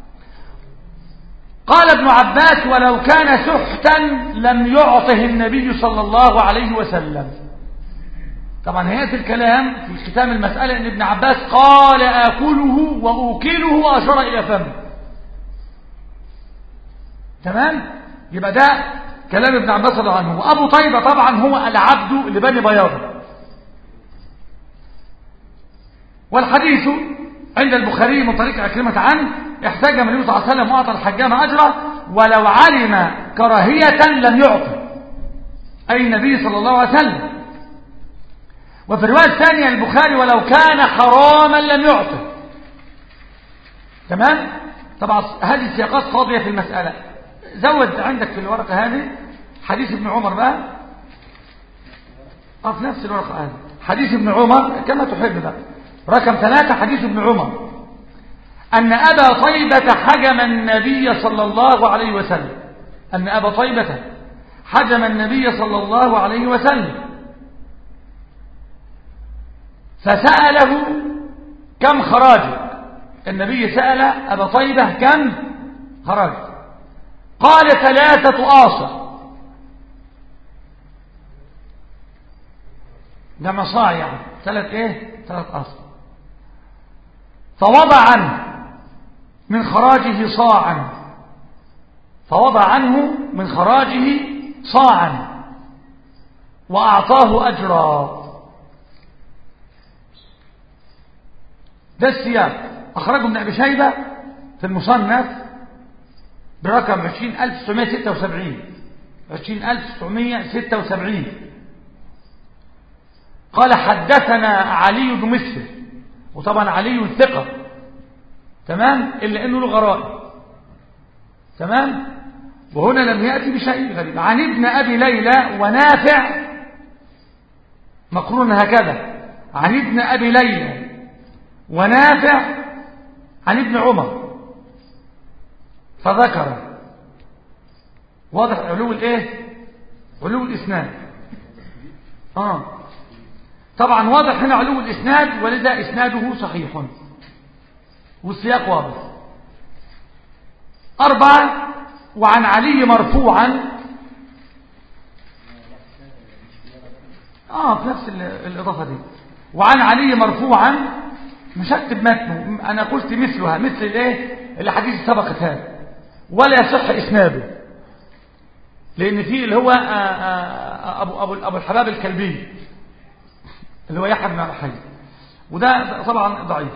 قال ابن عباس ولو كان سحتا لم يعطه النبي صلى الله عليه وسلم طبعا هيئة الكلام في ختام المسألة ان ابن عباس قال آكله وأوكله وأشار إلى فمه تمام يبقى ده كلام ابن عباس رضي الله عنه وأبو طيبة طبعا هو العبد لبني بياض والحديث عند البخاري من طريق عكرمة عنه احتاج النبي صلى الله عليه وسلم وأعطى الحجام أجره ولو علم كراهية لم يعطي أي النبي صلى الله عليه وسلم وفي الرواية الثانية البخاري ولو كان حراما لم يعطي تمام طبعا هذه السياقات قاضية في المسألة زود عندك في الورقة هذه حديث ابن عمر بقى اه في نفس الورقة هذه حديث ابن عمر كما تحب بقى رقم ثلاثة حديث ابن عمر أن أبا طيبة حجم النبي صلى الله عليه وسلم أن أبا طيبة حجم النبي صلى الله عليه وسلم فسأله كم خراجك النبي سأل أبا طيبة كم خراجك قال ثلاثة آصر ده مصاع يعني ثلاث ايه ثلاث آصر فوضع عنه من خراجه صاعا فوضع عنه من خراجه صاعا وأعطاه أجرا ده السياق أخرجه ابن أبي شيبة في المصنف برقم 20976 20976 قال حدثنا علي بن مسلم وطبعا علي ثقة تمام إلا أنه له غرائب تمام وهنا لم يأتي بشيء غريب عن ابن أبي ليلى ونافع مقرون هكذا عن ابن أبي ليلى ونافع عن ابن عمر فذكر واضح علو الايه علو الاسناد اه طبعا واضح هنا علو الاسناد ولذا اسناده صحيح والسياق واضح أربعة وعن علي مرفوعا آه في نفس الإضافة دي وعن علي مرفوعا مشتب متنه أنا قلت مثلها مثل الإيه الحديث سبقت هذا ولا يصح إسناده لأن فيه اللي هو أبو, أبو, أبو الحباب الكلبي اللي هو يحيى بن الحي وده طبعا ضعيف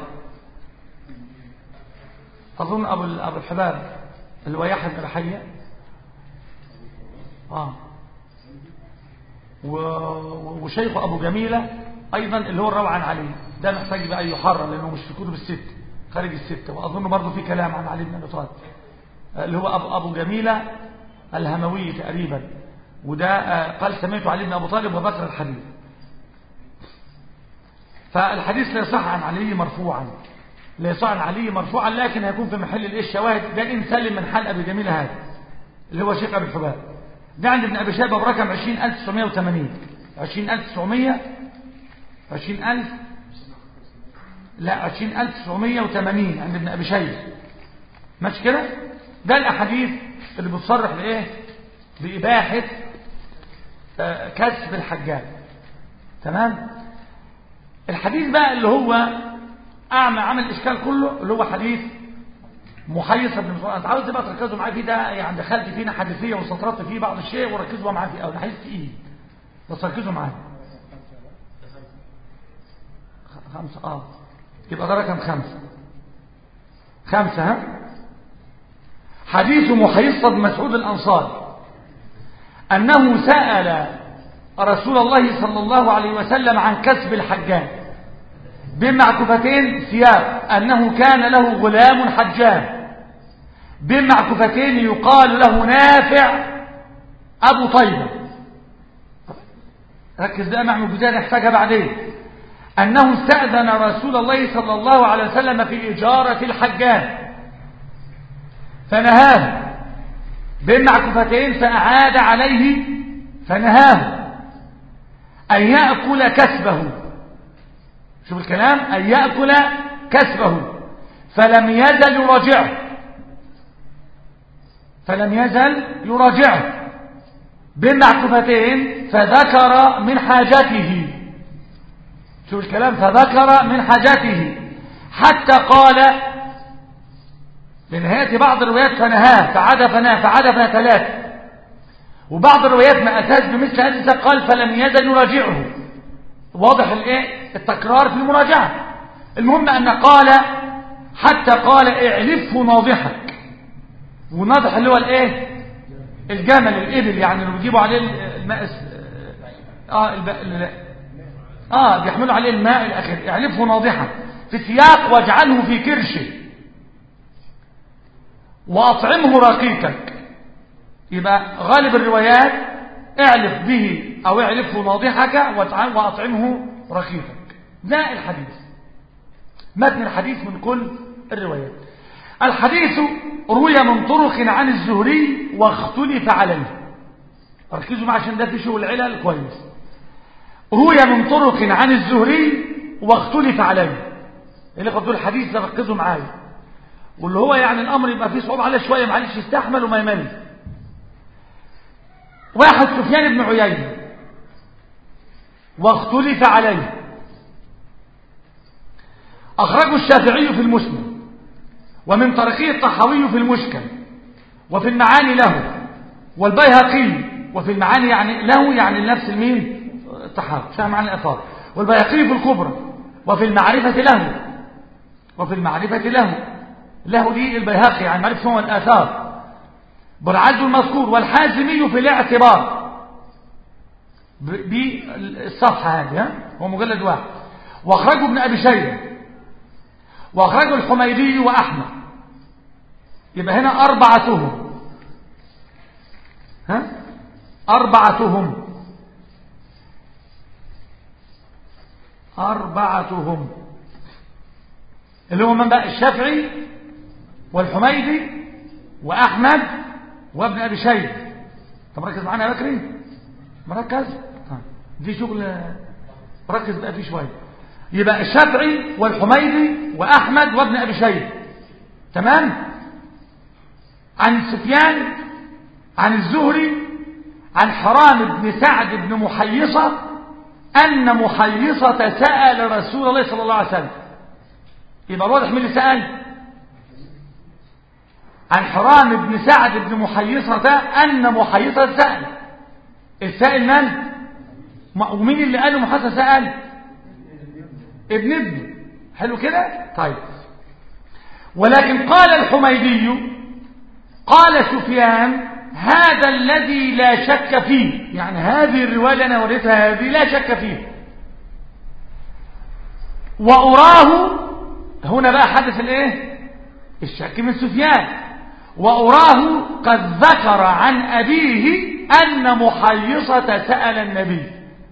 أظن أبو أبو الحباب اللي هو يحيى بن الحي آه وشيخه أبو جميلة أيضا اللي هو الروعة عن علي ده محتاج بقى يحرر لأنه مش في كتب الست خارج الستة وأظن برضه في كلام عن علي بن أبي طالب اللي هو أبو, أبو جميلة الهموي تقريبا وده قال سمعت علي بن أبو طالب وذكر الحديث فالحديث لا يصح عن علي مرفوعا لا يصح عن علي مرفوعا لكن هيكون في محل الايه الشواهد ده إن سلم من حال أبي جميلة هذا اللي هو شيخ أبي الحباب ده عند ابن أبي شيبة برقم 20980 20900 20000 لا 20980 عند ابن أبي شيبة ماشي كده ده الأحاديث اللي بتصرح بإيه بإباحة كسب الحجاج تمام الحديث بقى اللي هو أعمى عمل الإشكال كله اللي هو حديث محيص بن مسعود انت عاوز تبقى تركزوا معايا فيه ده يعني دخلت فينا حديثيه وسطرت فيه بعض الشيء وركزوا معايا فيه او ده حديث تقيل بس ركزوا معايا خمسة اه يبقى ده رقم خمسة خمسة ها حديث محيص بن مسعود الأنصاري أنه سأل رسول الله صلى الله عليه وسلم عن كسب الحجاج بمعكفتين ثياب أنه كان له غلام حجاج بمعكفتين يقال له نافع أبو طيبة ركز بقى مع معجزات نحتاجها بعدين أنه استأذن رسول الله صلى الله عليه وسلم في إجارة الحجاج فنهاه بمعكفتين فأعاد عليه فنهاه أن يأكل كسبه شوف الكلام أن يأكل كسبه فلم يزل يراجعه فلم يزل يراجعه بمعكفتين فذكر من حاجته شوف الكلام فذكر من حاجته حتى قال لنهاية بعض الروايات فنهاه فعاد فناه فعاد فناه ثلاثة وبعض الروايات ما أتاش بمثل هذا قال فلم يزل يراجعه واضح الايه التكرار في المراجعة المهم أن قال حتى قال اعلفه ناضحك وناضح اللي هو الايه الجمل الإبل يعني اللي بيجيبوا عليه الماء اه الب... اه بيحملوا عليه الماء الأخير اعلفه ناضحا في سياق واجعله في كرشه وأطعمه رقيقك يبقى غالب الروايات اعلف به أو اعلفه ناضحك وأطعمه رقيقك ده الحديث متن الحديث من كل الروايات الحديث روي من طرق عن الزهري واختلف عليه ركزوا معي عشان ده في شغل علل كويس روي من طرق عن الزهري واختلف عليه اللي قلت الحديث ده ركزوا معايا واللي هو يعني الامر يبقى فيه صعوبه عليه شويه معلش يستحمل وما يمل واحد سفيان بن عيينه واختلف عليه أخرجه الشافعي في المسلم ومن طريقه الطحاوي في المشكل وفي المعاني له والبيهقي وفي المعاني يعني له يعني لنفس المين الطحاوي شاء معاني الأثار والبيهقي في الكبرى وفي المعرفة له وفي المعرفة له له دي البيهقي عن معرفة هو الآثار برعد المذكور والحازمي في الاعتبار بالصفحة هذه هو مجلد واحد واخرجه ابن أبي شيبة واخرجه الحميدي وأحمد يبقى هنا أربعتهم ها أربعتهم أربعتهم اللي هم من بقى الشافعي والحميدي وأحمد وابن أبي شيبة طب مركز معانا يا بكري مركز دي شغل ركز بقى فيه شوية يبقى الشافعي والحميدي وأحمد وابن أبي شيبة تمام عن سفيان عن الزهري عن حرام بن سعد بن محيصة أن محيصة سأل رسول الله صلى الله عليه وسلم يبقى واضح من اللي سأل عن حرام بن سعد بن محيصة أن محيصة سأل السائل من؟ ومين اللي قال محيصة سأل؟ ابن ابنه حلو كده؟ طيب ولكن قال الحميدي قال سفيان هذا الذي لا شك فيه يعني هذه الرواية اللي أنا وريتها هذه لا شك فيه وأراه هنا بقى حدث الايه الشك من سفيان وأراه قد ذكر عن أبيه أن محيصة سأل النبي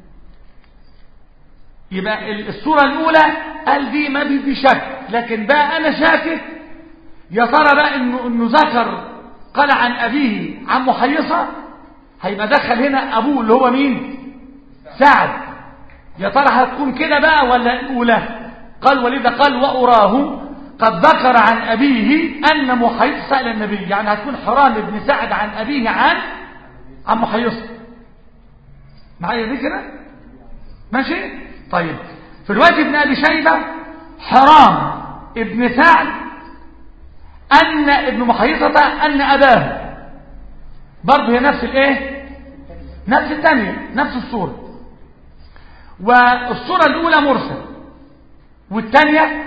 يبقى الصورة الأولى قال دي ما في شك لكن بقى أنا شاكك يا ترى بقى إنه, إنه ذكر قال عن أبيه عن محيصة هيبقى دخل هنا أبوه اللي هو مين سعد يا ترى هتكون كده بقى ولا الأولى قال ولذا قال وأراه قد ذكر عن أبيه أن محيص سأل النبي يعني هتكون حرام بن سعد عن أبيه عن عن محيص معايا دي كده ماشي طيب في رواية ابن أبي شيبة حرام ابن سعد أن ابن محيصة أن أباه برضه هي نفس الايه نفس الثانية نفس الصورة والصورة الأولى مرسل والثانية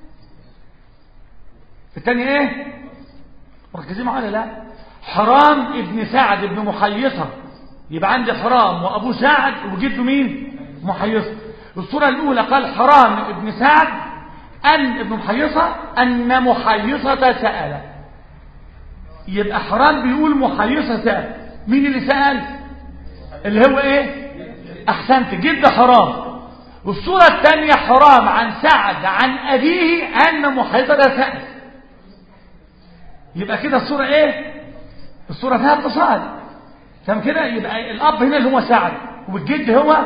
الثانية ايه مركزين معايا لا حرام ابن سعد ابن محيصة يبقى عندي حرام وابوه سعد وجده مين محيصة الصورة الاولى قال حرام ابن سعد ان ابن محيصة ان محيصة سأل يبقى حرام بيقول محيصة سأل مين اللي سأل اللي هو ايه احسنت جد حرام والصورة الثانية حرام عن سعد عن أبيه أن محيطة سأل يبقى كده الصورة ايه الصورة فيها اتصال تمام كده يبقى الأب هنا اللي هو سعد والجد هو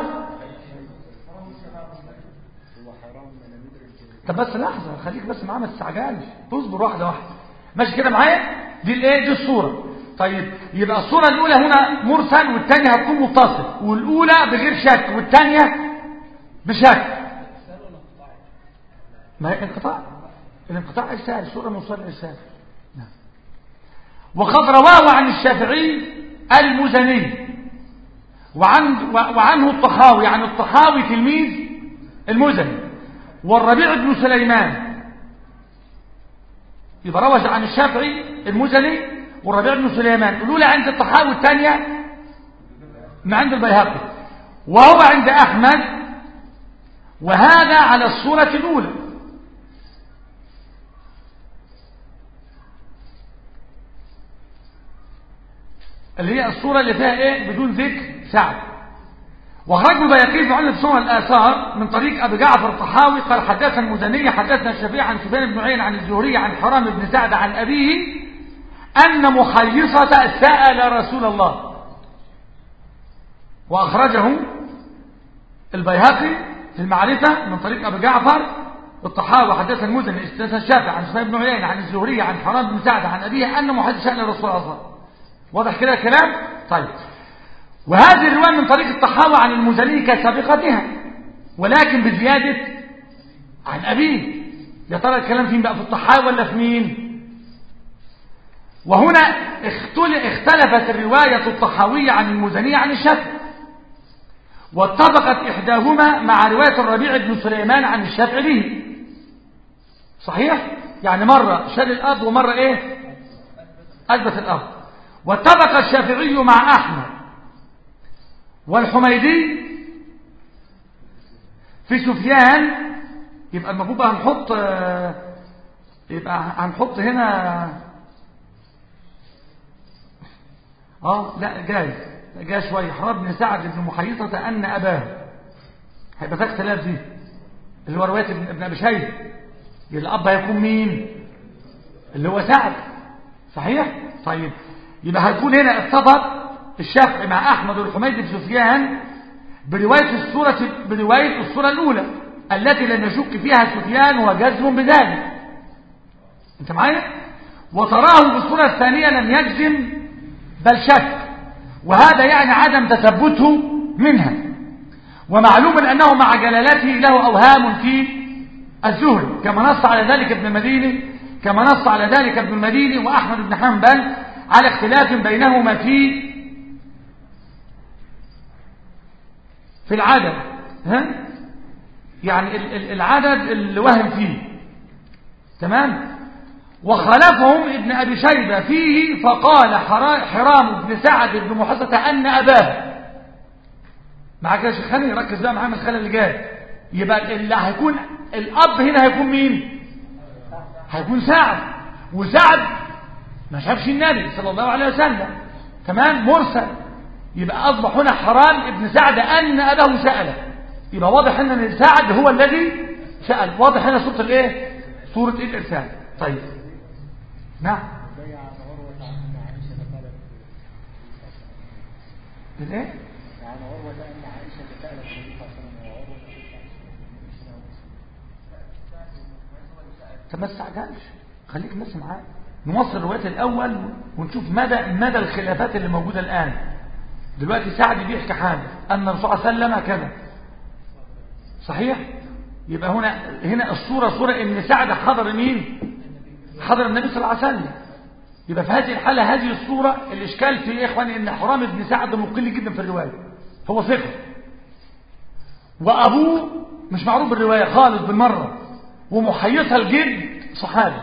طب بس لحظة خليك بس معاه ما تستعجلش تصبر واحدة واحدة ماشي كده معايا دي الايه دي الصورة طيب يبقى الصورة الأولى هنا مرسل والثانية هتكون متصل والأولى بغير شك والثانية بشك ما هي انقطاع الانقطاع إرسال صورة موصل إرسال نعم. وقد رواه عن الشافعي المزني وعن وعنه الطحاوي يعني الطحاوي تلميذ المزني والربيع بن سليمان يبقى روى عن الشافعي المزني والربيع بن سليمان الأولى عند الطحاوي الثانية من عند البيهقي وهو عند أحمد وهذا على الصورة الأولى اللي هي الصورة اللي فيها ايه بدون ذكر سعد وخرج البياقي في علم صور الآثار من طريق أبي جعفر الطحاوي قال حدثنا المزني حدثنا الشافعي عن سفيان بن عين عن الزهري عن حرام بن سعد عن أبيه أن محيصة سأل رسول الله وأخرجه البيهقي في المعرفة من طريق أبي جعفر الطحاوي حدثنا المزني استاذ الشافعي عن سفيان بن عين عن الزهري عن حرام بن سعد عن أبيه أن محيصة سأل رسول الله واضح كده الكلام طيب وهذه الرواية من طريق الطحاوى عن المزني كسابقتها ولكن بزيادة عن أبيه يا ترى الكلام فين بقى في الطحاوى ولا في مين وهنا اختلفت الرواية الطحاوية عن المزني عن الشافعي واتفقت إحداهما مع رواية الربيع بن سليمان عن الشافعي به صحيح يعني مرة شال الأب ومرة إيه أثبت الأب واتفق الشافعي مع أحمد والحميدي في سفيان يبقى المفروض بقى هنحط يبقى هنحط هنا اه لا جاي جاي شويه حرام بن سعد بن محيطة أن أباه هيبقى في اختلاف دي اللي هو رواية ابن أبي شيبة الأب هيكون مين اللي هو سعد صحيح طيب يبقى هيكون هنا اتفق الشافعي مع أحمد والحميد بن سفيان برواية الصورة برواية الصورة الأولى التي لم يشك فيها سفيان وجزم بذلك انت معايا وتراه بالصورة الثانية لم يجزم بل شك وهذا يعني عدم تثبته منها ومعلوم أنه مع جلالته له أوهام في الزهد كما نص على ذلك ابن المديني كما نص على ذلك ابن المديني وأحمد بن حنبل على اختلاف بينهما في في العدد ها؟ يعني العدد اللي وهم فيه تمام وخلفهم ابن أبي شيبة فيه فقال حرام بن سعد بن محصة أن أباه معاك يا شيخ خليني ركز بقى معايا من الخلل اللي جاي يبقى اللي هيكون الأب هنا هيكون مين هيكون سعد وسعد ما شافش النبي صلى الله عليه وسلم تمام مرسل يبقى أصبح هنا حرام ابن سعد أن أباه سأله يبقى واضح أن سعد هو الذي سأل واضح هنا صورة الايه صورة ايه الإرسال طيب نعم بيع عروة عن عائشة قالت الايه عن عروة أن عائشة سألت النبي صلى الله عليه وسلم وعروة طب ما تستعجلش خليك بس معايا نوصل الرواية الأول ونشوف مدى مدى الخلافات اللي موجودة الآن دلوقتي سعد بيحكي حاجة أن الرسول صلى الله عليه وسلم كذا صحيح يبقى هنا هنا الصورة صورة ان سعد حضر مين حضر النبي صلى الله عليه وسلم يبقى في هذه الحالة هذه الصورة الإشكال في إيه إخواني إن حرام بن سعد مقل جدا في الرواية هو ثقة وأبوه مش معروف بالرواية خالص بالمرة ومحيطها الجد صحابي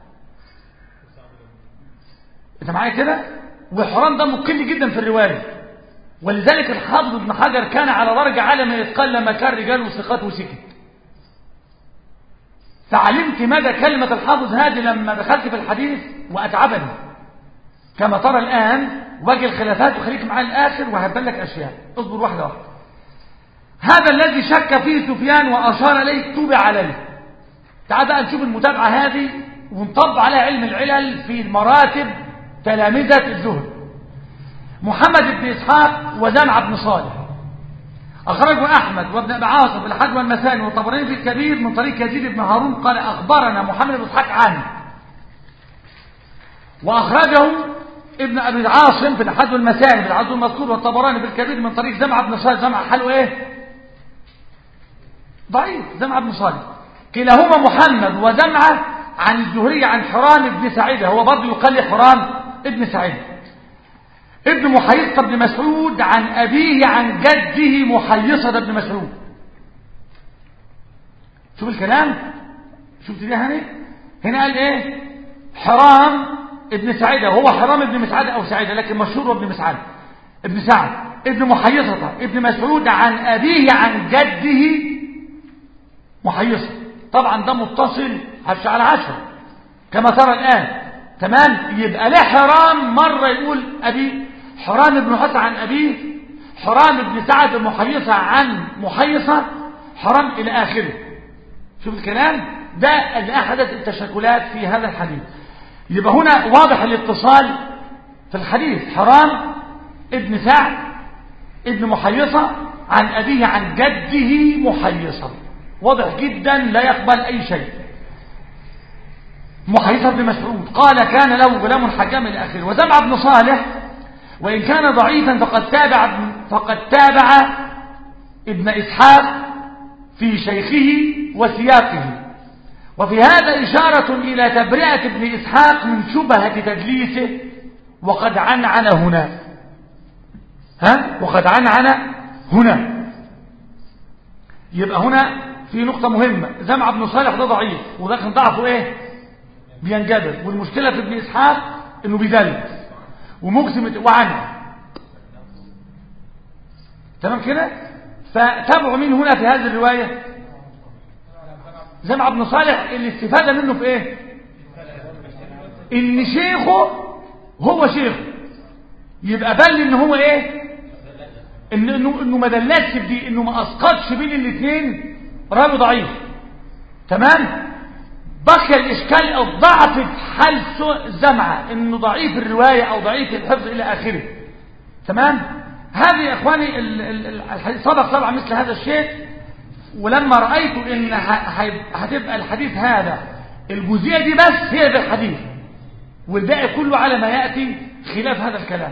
انت معايا كده وحرام ده مقل جدا في الرواية ولذلك الحافظ ابن حجر كان على درجة عالية من الإتقان لما كان رجال وثقات وسكت فعلمت مدى كلمة الحافظ هذه لما دخلت في الحديث وأتعبني كما ترى الآن واجه الخلافات وخليك معايا الآخر وهبان لك أشياء اصبر واحدة واحدة هذا الذي شك فيه سفيان وأشار إليه توب عليه تعال بقى نشوف المتابعة هذه ونطبق عليها علم العلل في مراتب تلامذة الزهد محمد بن إسحاق وزمع بن صالح أخرجه أحمد وابن أبي عاصم في الحج والمثاني والطبراني في الكبير من طريق يزيد بن هارون قال أخبرنا محمد بن إسحاق عنه وأخرجه ابن أبي عاصم في الحج والمثاني في العدو المذكور والطبراني في الكبير من طريق زمع بن صالح زمع حاله إيه ضعيف زمع بن صالح كلاهما محمد وزمعة عن الزهري عن حرام بن سعيدة هو برضه يقال حرام ابن سعيد ابن محيصة بن مسعود عن أبيه عن جده محيصة بن مسعود شوف الكلام شفت دي هنا هنا قال ايه حرام ابن سعيدة هو حرام ابن مسعد او سعيدة لكن مشهور ابن مسعد ابن سعد ابن محيصة ابن مسعود عن أبيه عن جده محيصة طبعا ده متصل عشر على عشر كما ترى الآن تمام يبقى له حرام مرة يقول أبي حرام بن حصة عن أبيه حرام بن سعد محيصة عن محيصة حرام إلى آخره شوف الكلام ده اللي أحدث التشكلات في هذا الحديث يبقى هنا واضح الاتصال في الحديث حرام ابن سعد ابن محيصة عن أبيه عن جده محيصة واضح جدا لا يقبل أي شيء محيصة بن مسعود قال كان له غلام حكام إلى آخره وزمع بن صالح وإن كان ضعيفا فقد تابع فقد تابع ابن إسحاق في شيخه وسياقه وفي هذا إشارة إلى تبرئة ابن إسحاق من شبهة تدليسه وقد عنعن هنا ها وقد عنعن هنا يبقى هنا في نقطة مهمة زمع بن صالح ده ضعيف وده كان ضعفه ايه بينجبر والمشكلة في ابن اسحاق انه بيدلس ومجزم وعنه تمام كده فتابعوا مين هنا في هذه الرواية زمع بن صالح اللي استفاد منه في ايه ان شيخه هو شيخه يبقى بل ان هو ايه إن انه انه ما دلتش بدي انه ما اسقطش بين الاثنين راوي ضعيف تمام بقي الاشكال الضعف في حال زمعه انه ضعيف الروايه او ضعيف الحفظ الى اخره تمام هذه يا اخواني الحديث سبق طبعا مثل هذا الشيء ولما رايت ان هتبقى الحديث هذا الجزئيه دي بس هي في الحديث والباقي كله على ما ياتي خلاف هذا الكلام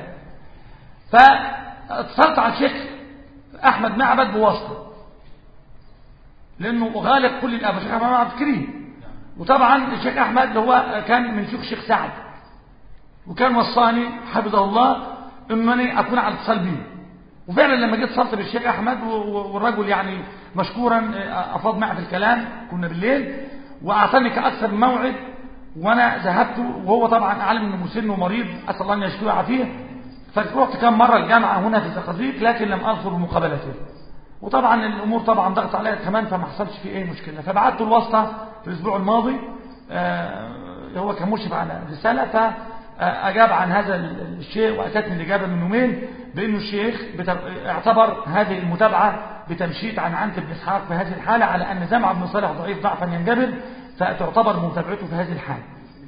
فاتصلت على الشيخ احمد معبد بواسطه لانه غالب كل الاب الشيخ احمد عبد الكريم وطبعا الشيخ احمد اللي هو كان من شيوخ الشيخ سعد وكان وصاني حفظه الله انني اكون على اتصال به وفعلا لما جيت اتصلت بالشيخ احمد والرجل يعني مشكورا افاض معي في الكلام كنا بالليل واعطاني كاكثر من موعد وانا ذهبت وهو طبعا اعلم انه مسن ومريض اسال الله ان يشفيه ويعافيه فرحت كم مره الجامعه هنا في الزقازيق لكن لم ارفض مقابلته وطبعا الامور طبعا ضغط عليا كمان فما حصلش فيه اي مشكله فبعت له الواسطه في الاسبوع الماضي آه هو كان مشرف على رساله فاجاب عن هذا الشيء واتتني الاجابه من يومين بانه الشيخ اعتبر هذه المتابعه بتمشيط عن عنت بن اسحاق في هذه الحاله على ان زمع بن صالح ضعيف ضعفا ينجبر فتعتبر متابعته في هذه الحاله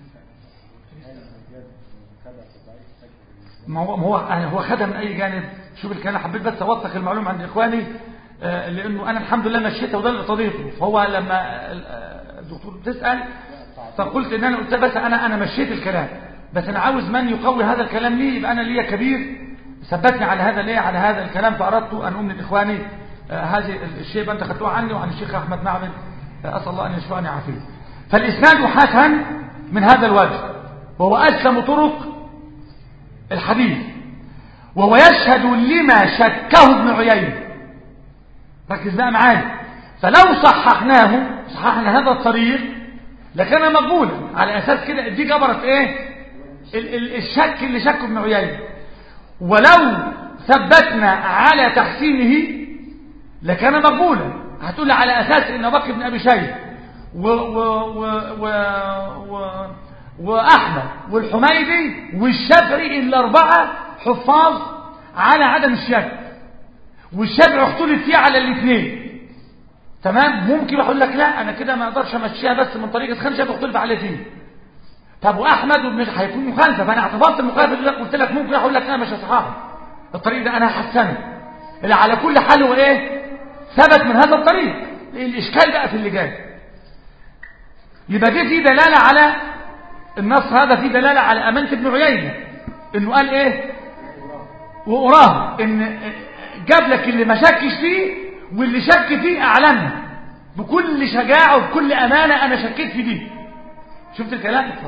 ما هو ما هو هو خدها من اي جانب شوف الكلام حبيت بس اوثق المعلومه عند اخواني لانه انا الحمد لله مشيتها وده اللي ارتضيته فهو لما الدكتور تسال فقلت ان انا قلت بس انا انا مشيت الكلام بس انا عاوز من يقوي هذا الكلام لي يبقى انا ليا كبير ثبتني على هذا ليه على هذا الكلام فاردت ان امن لاخواني هذه الشيء انت خدتوه عني وعن الشيخ احمد معبد اسال الله ان يشفعني عافيه فالاسناد حسن من هذا الوجه وهو اسلم طرق الحديث وهو يشهد لما شكه ابن عيينه ركز بقى معايا فلو صححناه صححنا هذا الطريق لكان مقبولا على اساس كده دي جبرت ايه ال ال الشك اللي شكه ابن عيينه ولو ثبتنا على تحسينه لكان مقبولا هتقول على اساس ان بكر بن ابي شيبه و و و و و واحمد والحميدي والشافعي الاربعه حفاظ على عدم الشك والشافعي اختلف فيه على الاثنين تمام ممكن اقول لك لا انا كده ما اقدرش امشيها بس من طريقه خمسه اختلف عليه فيه طب واحمد وابن هيكون مخالفه فانا اعتبرت المخالفه اللي قلت لك ممكن اقول لك لا مش صحيح الطريق ده انا هحسنه اللي على كل حال هو ايه ثبت من هذا الطريق الاشكال بقى في اللي جاي يبقى دي في دلاله على النص هذا فيه دلاله على امانه ابن عيينه انه قال ايه واراه ان جاب لك اللي ما شكش فيه واللي شك فيه اعلنها بكل شجاعه وبكل امانه انا شكيت في دي شفت الكلام اتفضل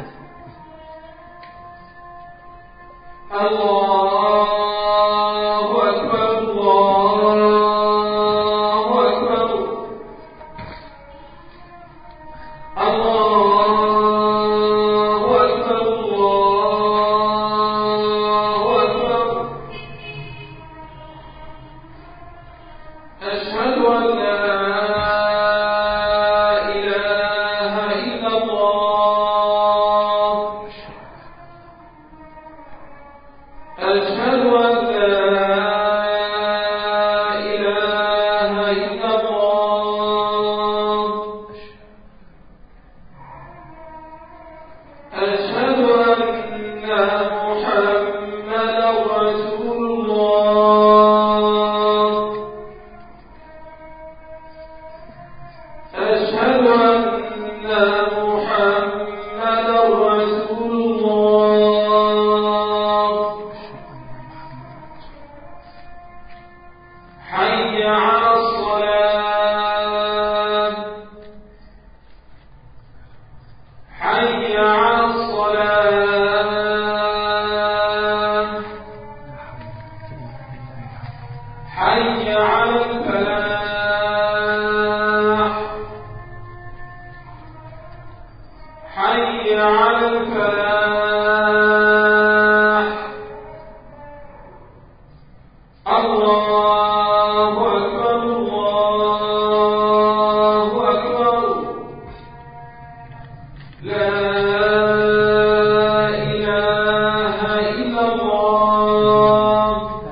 الله اكبر الله اكبر الله اكبر الله اكبر أشهد أن لا إله إلا الله أشهد أن لا إله إلا الله أشهد أن محمدا رسول الله أشهد أن محمدا رسول الله حي على الصلاة حي على الصلاة حي على الفلاح حي على الفلاح الله أكبر الله أكبر لا إله إلا الله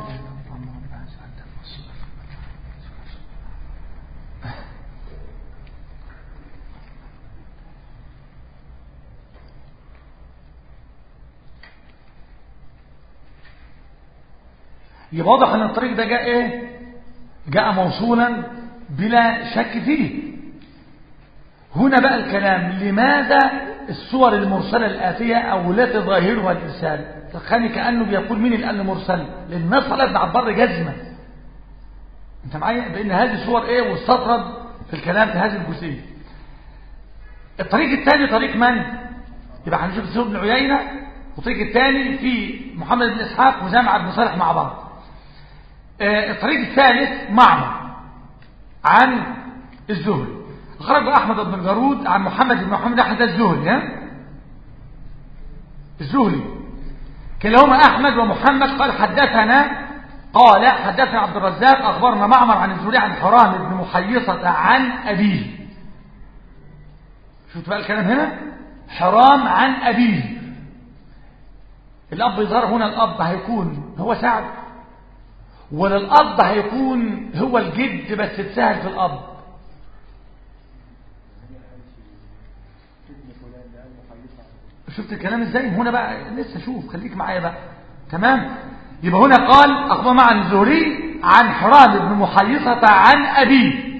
يبقى واضح ان الطريق ده جاء ايه جاء موصولا بلا شك فيه هنا بقى الكلام لماذا الصور المرسلة الآتية أو لا تظاهرها الإرسال تخلي كأنه بيقول مين اللي قال له مرسل لأن الناس طلعت بعبر جزمة أنت معايا بأن هذه صور إيه واستطرد في الكلام في هذه الجزئية الطريق الثاني طريق من؟ يبقى هنشوف سيد بن عيينة والطريق الثاني في محمد بن إسحاق وجامع بن صالح مع بعض آه، الطريق الثالث معمر عن الزهري أخرجه أحمد بن الجارود عن محمد بن محمد أحمد الزهري ها؟ الزهري كلاهما أحمد ومحمد قال حدثنا قال حدثنا عبد الرزاق أخبرنا معمر عن الزهري عن حرام بن محيصة عن أبيه شفت بقى الكلام هنا حرام عن أبيه الأب يظهر هنا الأب هيكون هو سعد ولا الأب هيكون هو الجد بس اتسهل في الأب ابن فلان ده قال محيصة شفت الكلام ازاي هنا بقى لسه شوف خليك معايا بقى تمام يبقى هنا قال أخبرنا عن الزهري عن حرام بن محيصة عن أبيه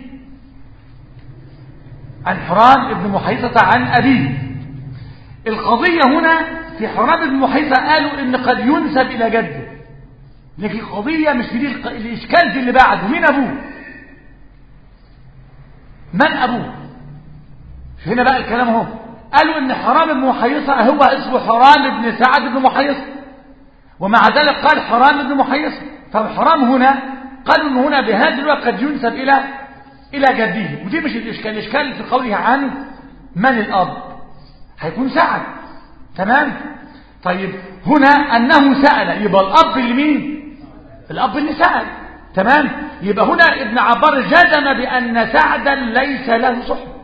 عن حرام بن محيصة عن أبيه القضية هنا في حرام بن محيصة قالوا إن قد ينسب إلى جده لكن القضية مش في دي الق- الإشكال في اللي بعده مين أبوه من أبوه مش هنا بقى الكلام اهو قالوا ان حرام بن محيصة هو اسمه حرام بن سعد بن محيصة ومع ذلك قال حرام بن محيصة فالحرام هنا قالوا ان هنا بهذا الوقت قد ينسب الى الى جده ودي مش الاشكال الاشكال في قوله عن من الاب هيكون سعد تمام طيب هنا انه سأل يبقى الاب لمين الاب اللي سأل تمام يبقى هنا ابن عبار جزم بان سعدا ليس له صحبه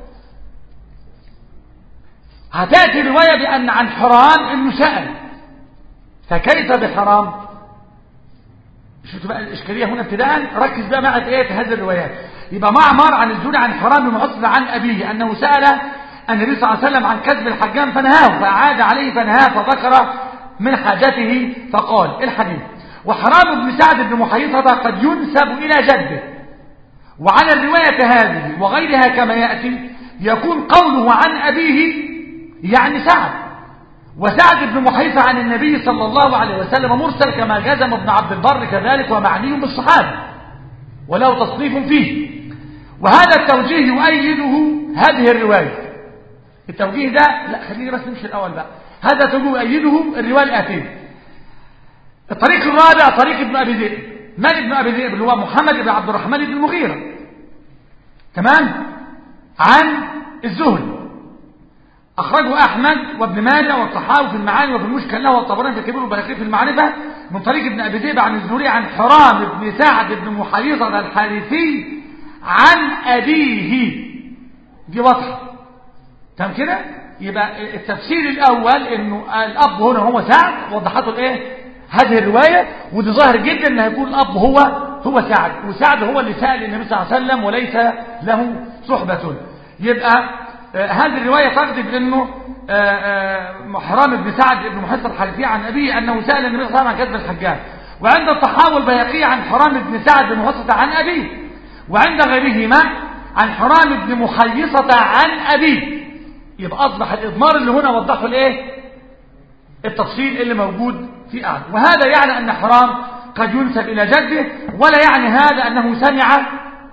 هتأتي رواية بأن عن حرام إنه سأل فكيف بحرام شفتوا بقى الإشكالية هنا ابتداء ركز بقى معك إيه في هذه الروايات يبقى معمر عن الزهري عن حرام بن محصن عن أبيه أنه سأل النبي صلى الله عليه وسلم عن كذب الحجام فنهاه فأعاد عليه فنهاه فذكر من حاجته فقال الحديث وحرام بن سعد بن محيطة قد ينسب إلى جده وعلى الرواية هذه وغيرها كما يأتي يكون قوله عن أبيه يعني سعد وسعد بن محيصة عن النبي صلى الله عليه وسلم مرسل كما جزم ابن عبد البر كذلك ومعني بالصحابة وله تصنيف فيه وهذا التوجيه يؤيده هذه الرواية التوجيه ده لا خليني بس نمشي الأول بقى هذا التوجيه يؤيده الرواية الآتية الطريق الرابع طريق ابن أبي ذئب من ابن أبي ذئب اللي هو محمد بن عبد الرحمن بن المغيرة تمام عن الزهري أخرجه أحمد وابن ماجه والطحاوي في المعاني وفي المشكل له والطبراني في الكبير والبيهقي في المعرفة من طريق ابن أبي ذئب عن الزهري عن حرام بن سعد بن محيصة الحارثي عن أبيه دي واضحة تمام كده يبقى التفسير الأول إنه الأب هنا هو سعد وضحته الإيه هذه الرواية ودي ظاهر جدا إن هيكون الأب هو هو سعد وسعد هو اللي سأل النبي صلى الله عليه وسلم وليس له صحبة يبقى آه هذه الرواية تقضي بأنه آه آه حرام بن سعد بن محصن الحارثي عن أبيه أنه سأل النبي صلى الله عليه وسلم عن كذب الحجاج وعند الطحاوي البيهقي عن حرام بن سعد بن محصن عن أبيه وعند غيرهما عن حرام بن محيصة عن أبيه يبقى أصبح الإضمار اللي هنا وضحه الإيه التفصيل اللي موجود في أعلى وهذا يعني أن حرام قد ينسب إلى جده ولا يعني هذا أنه سمع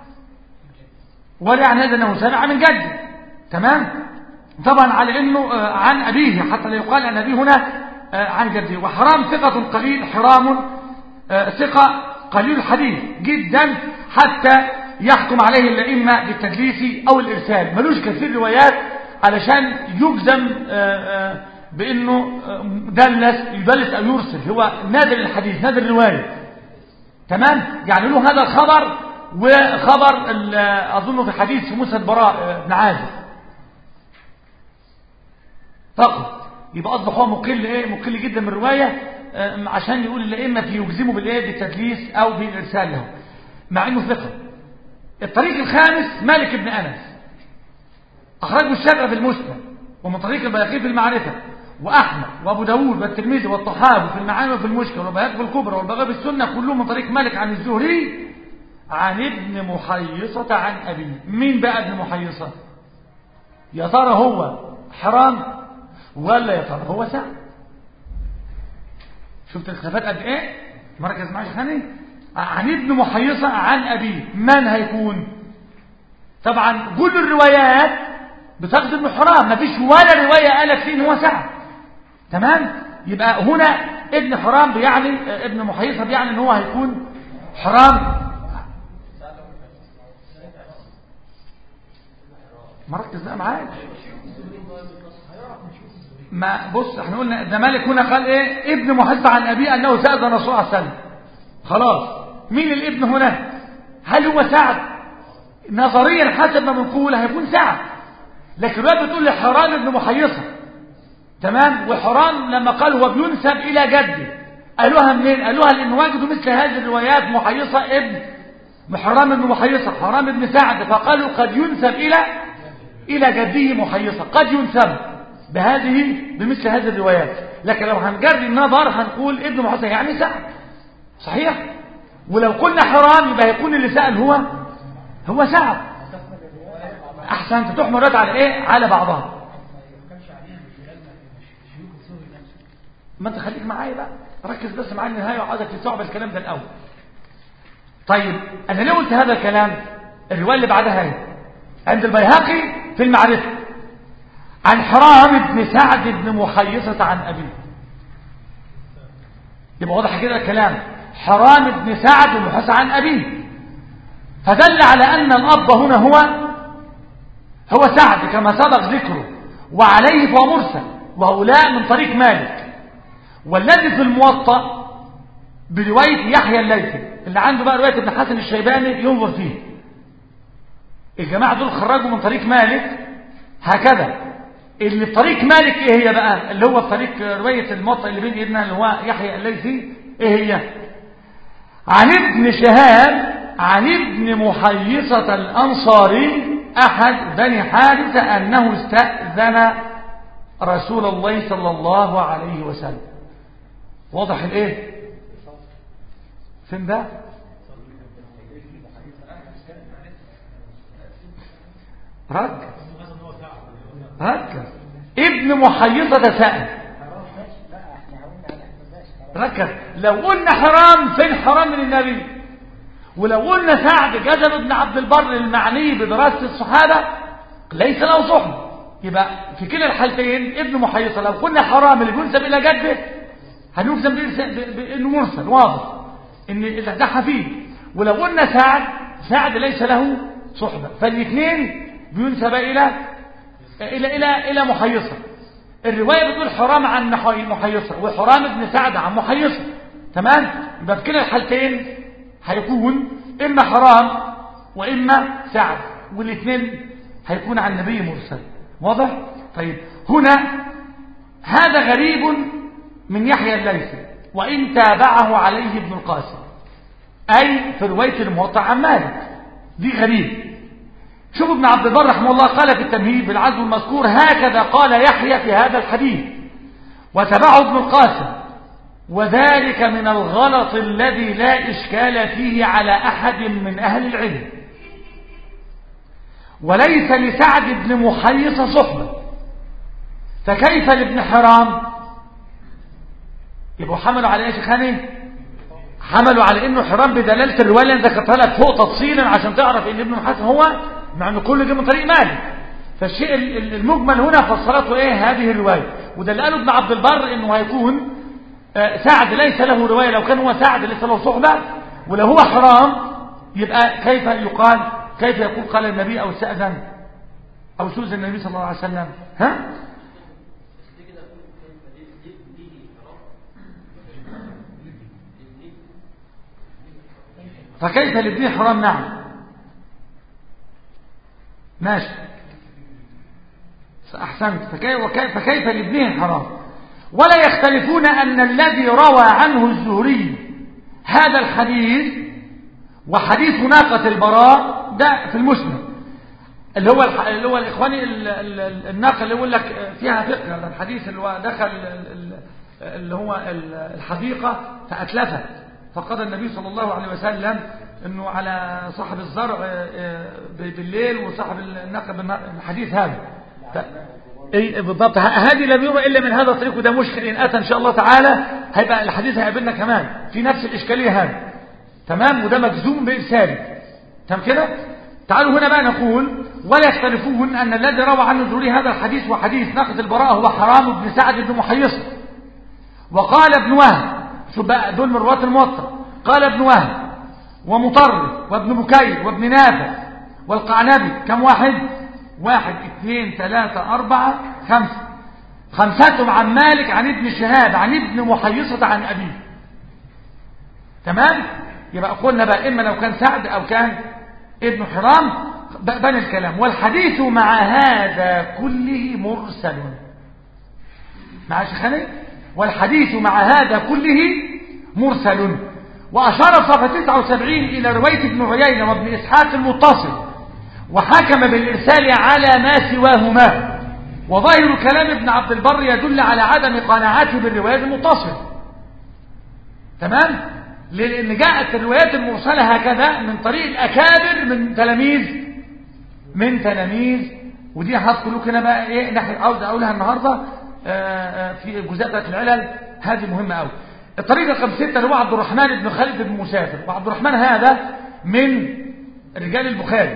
ولا يعني هذا أنه سمع من جده تمام طبعا على أنه عن أبيه حتى لا يقال أن أبيه هنا عن جده وحرام ثقة قليل حرام ثقة قليل الحديث جدا حتى يحكم عليه الأئمة بالتدليس أو الإرسال ملوش كثير روايات علشان يجزم آه، آه، بانه آه، دلس يدلس او يرسل هو نادر الحديث نادر الروايه تمام يعني له هذا الخبر وخبر ال- اظنه في حديث في مسند براء آه، بن عازب فقط يبقى اصبح هو مقل ايه مقل جدا من الروايه آه، عشان يقول الائمه يجزموا بالايه بالتدليس او بالارسال له مع انه ثقه الطريق الخامس مالك بن انس اخرجه الشافعي في المسند ومن طريق البيهقي في المعرفه واحمد وابو داود والترمذي والطحاوي في المعاني وفي المشكل والبيهقي في الكبرى والبغوي في السنه كلهم من طريق مالك عن الزهري عن ابن محيصه عن ابيه مين بقى ابن محيصه يا ترى هو حرام ولا يا ترى هو سعد شفت الخلافات قد ايه مركز معاش خاني عن ابن محيصة عن أبيه من هيكون طبعا كل الروايات بتاخد ابن حرام مفيش ولا رواية قالت فيه ان هو سعد تمام يبقى هنا ابن حرام بيعني ابن محيصة بيعني ان هو هيكون حرام مركز بقى معايا ما بص احنا قلنا ده مالك هنا قال ايه ابن محيصة عن ابيه انه سأل الرسول صلى الله عليه وسلم خلاص مين الابن هنا هل هو سعد نظريا حسب ما بنقول هيكون سعد لكن الرواية بتقول لي حرام ابن محيصة تمام وحرام لما قال هو بينسب الى جده قالوها منين قالوها لان وجدوا مثل هذه الروايات محيصة ابن حرام ابن محيصة حرام ابن سعد فقالوا قد ينسب الى الى جده محيصة قد ينسب بهذه بمثل هذه الروايات لكن لو هنجري النظر هنقول ابن محيصة يعني سعد صحيح ولو قلنا حرام يبقى يكون اللي سأل هو هو سعد احسن تحمل رد على ايه على بعضها ما انت خليك معايا بقى ركز بس معايا النهايه وعايزك تستوعب الكلام ده الاول طيب انا ليه قلت هذا الكلام الروايه اللي بعدها اهي عند البيهقي في المعرفه عن حرام بن سعد بن محيصه عن ابيه يبقى واضح كده الكلام حرام بن سعد بن محيصه عن ابيه فدل على ان الاب هنا هو هو سعد كما سبق ذكره وعليه فهو مرسل وهؤلاء من طريق مالك والذي في الموطأ برواية يحيى الليثي اللي عنده بقى رواية ابن حسن الشيباني ينظر فيه الجماعة دول خرجوا من طريق مالك هكذا اللي في طريق مالك ايه هي بقى اللي هو في طريق رواية الموطأ اللي بين ايدنا اللي هو يحيى الليثي ايه هي عن ابن شهاب عن ابن محيصة الأنصاري أحد بني حارثة أنه استأذن رسول الله صلى الله عليه وسلم واضح الايه فين ده ركز ركز ابن محيصة سأل ركز لو قلنا حرام فين حرام من النبي ولو قلنا سعد جزم ابن عبد البر المعني بدراسة الصحابة ليس له صحبة يبقى في كلا الحالتين ابن محيصة لو قلنا حرام اللي بينسب إلى جده هنجزم بانه مرسل واضح ان اللي ده حفيد ولو قلنا سعد سعد ليس له صحبة فالاثنين بينسب الى الى الى الى محيصة الرواية بتقول حرام عن محيصة وحرام ابن سعد عن محيصة تمام يبقى في كلا الحالتين هيكون اما حرام واما سعد والاثنين هيكون عن النبي مرسل واضح طيب هنا هذا غريب من يحيى الليثي وإن تابعه عليه ابن القاسم أي في رواية الموطع عن مالك دي غريب شوف ابن عبد البر رحمه الله قال في التمهيد بالعزم المذكور هكذا قال يحيى في هذا الحديث وتبعه ابن القاسم وذلك من الغلط الذي لا إشكال فيه على أحد من أهل العلم وليس لسعد بن محيص صحبة فكيف لابن حرام يبقوا حملوا على ايه يا شيخاني حملوا على انه حرام بدلاله الروايه اللي انا ذكرتها لك فوق تفصيلا عشان تعرف ان ابن حسن هو مع ان كل ده من طريق مالك فالشيء المجمل هنا فسرته ايه هذه الروايه وده اللي قاله ابن عبد البر انه هيكون سعد ليس له روايه لو كان هو سعد ليس له صحبه ولو هو حرام يبقى كيف يقال كيف يقول قال النبي او استاذن أو سوز النبي صلى الله عليه وسلم ها فكيف لابنه حرام نعم ماشي أحسنت فكيف, وكيف فكيف لابنه حرام ولا يختلفون أن الذي روى عنه الزهري هذا الحديث وحديث ناقة البراء ده في المسلم اللي هو الح... اللي هو الاخواني ال... ال... الناقه اللي يقول لك فيها فقه الحديث اللي هو دخل ال... اللي هو الحديقه فاتلفت فقضى النبي صلى الله عليه وسلم انه على صاحب الزرع بالليل وصاحب الناقه بالنهار الحديث هذا ف... اي بالضبط هذه لم يرى الا من هذا الطريق وده مشكل ان اتى ان شاء الله تعالى هيبقى الحديث هيقابلنا كمان في نفس الاشكاليه هذه تمام وده مجزوم بارساله تمام كده تعالوا هنا بقى نقول ولا يختلفون أن الذي روى عنه الزهري هذا الحديث وحديث ناقة البراءة هو حرام بن سعد بن محيص وقال ابن وهب شوف بقى دول من رواة الموطأ قال ابن وهب ومطرف وابن بكير وابن نافع والقعنبي كم واحد واحد اثنين ثلاثة أربعة خمسة خمستهم عن مالك عن ابن شهاب عن ابن محيصة عن أبيه تمام يبقى قلنا بقى إما لو كان سعد أو كان ابن حرام بني الكلام والحديث مع هذا كله مرسل مع شيخاني والحديث مع هذا كله مرسل وأشار صفحة 79 إلى رواية ابن عيينة وابن إسحاق المتصل وحكم بالإرسال على ما سواهما وظاهر كلام ابن عبد البر يدل على عدم قناعته بالروايات المتصلة تمام؟ لأن جاءت الروايات المرسلة هكذا من طريق الأكابر من تلاميذ من تلاميذ ودي هذكر لكم هنا بقى ايه نحن عاوز اقولها النهارده آآ آآ في الجزئيه بتاعت العلل هذه مهمه قوي الطريقه رقم 6 اللي هو عبد الرحمن بن خالد بن مسافر وعبد الرحمن هذا من رجال البخاري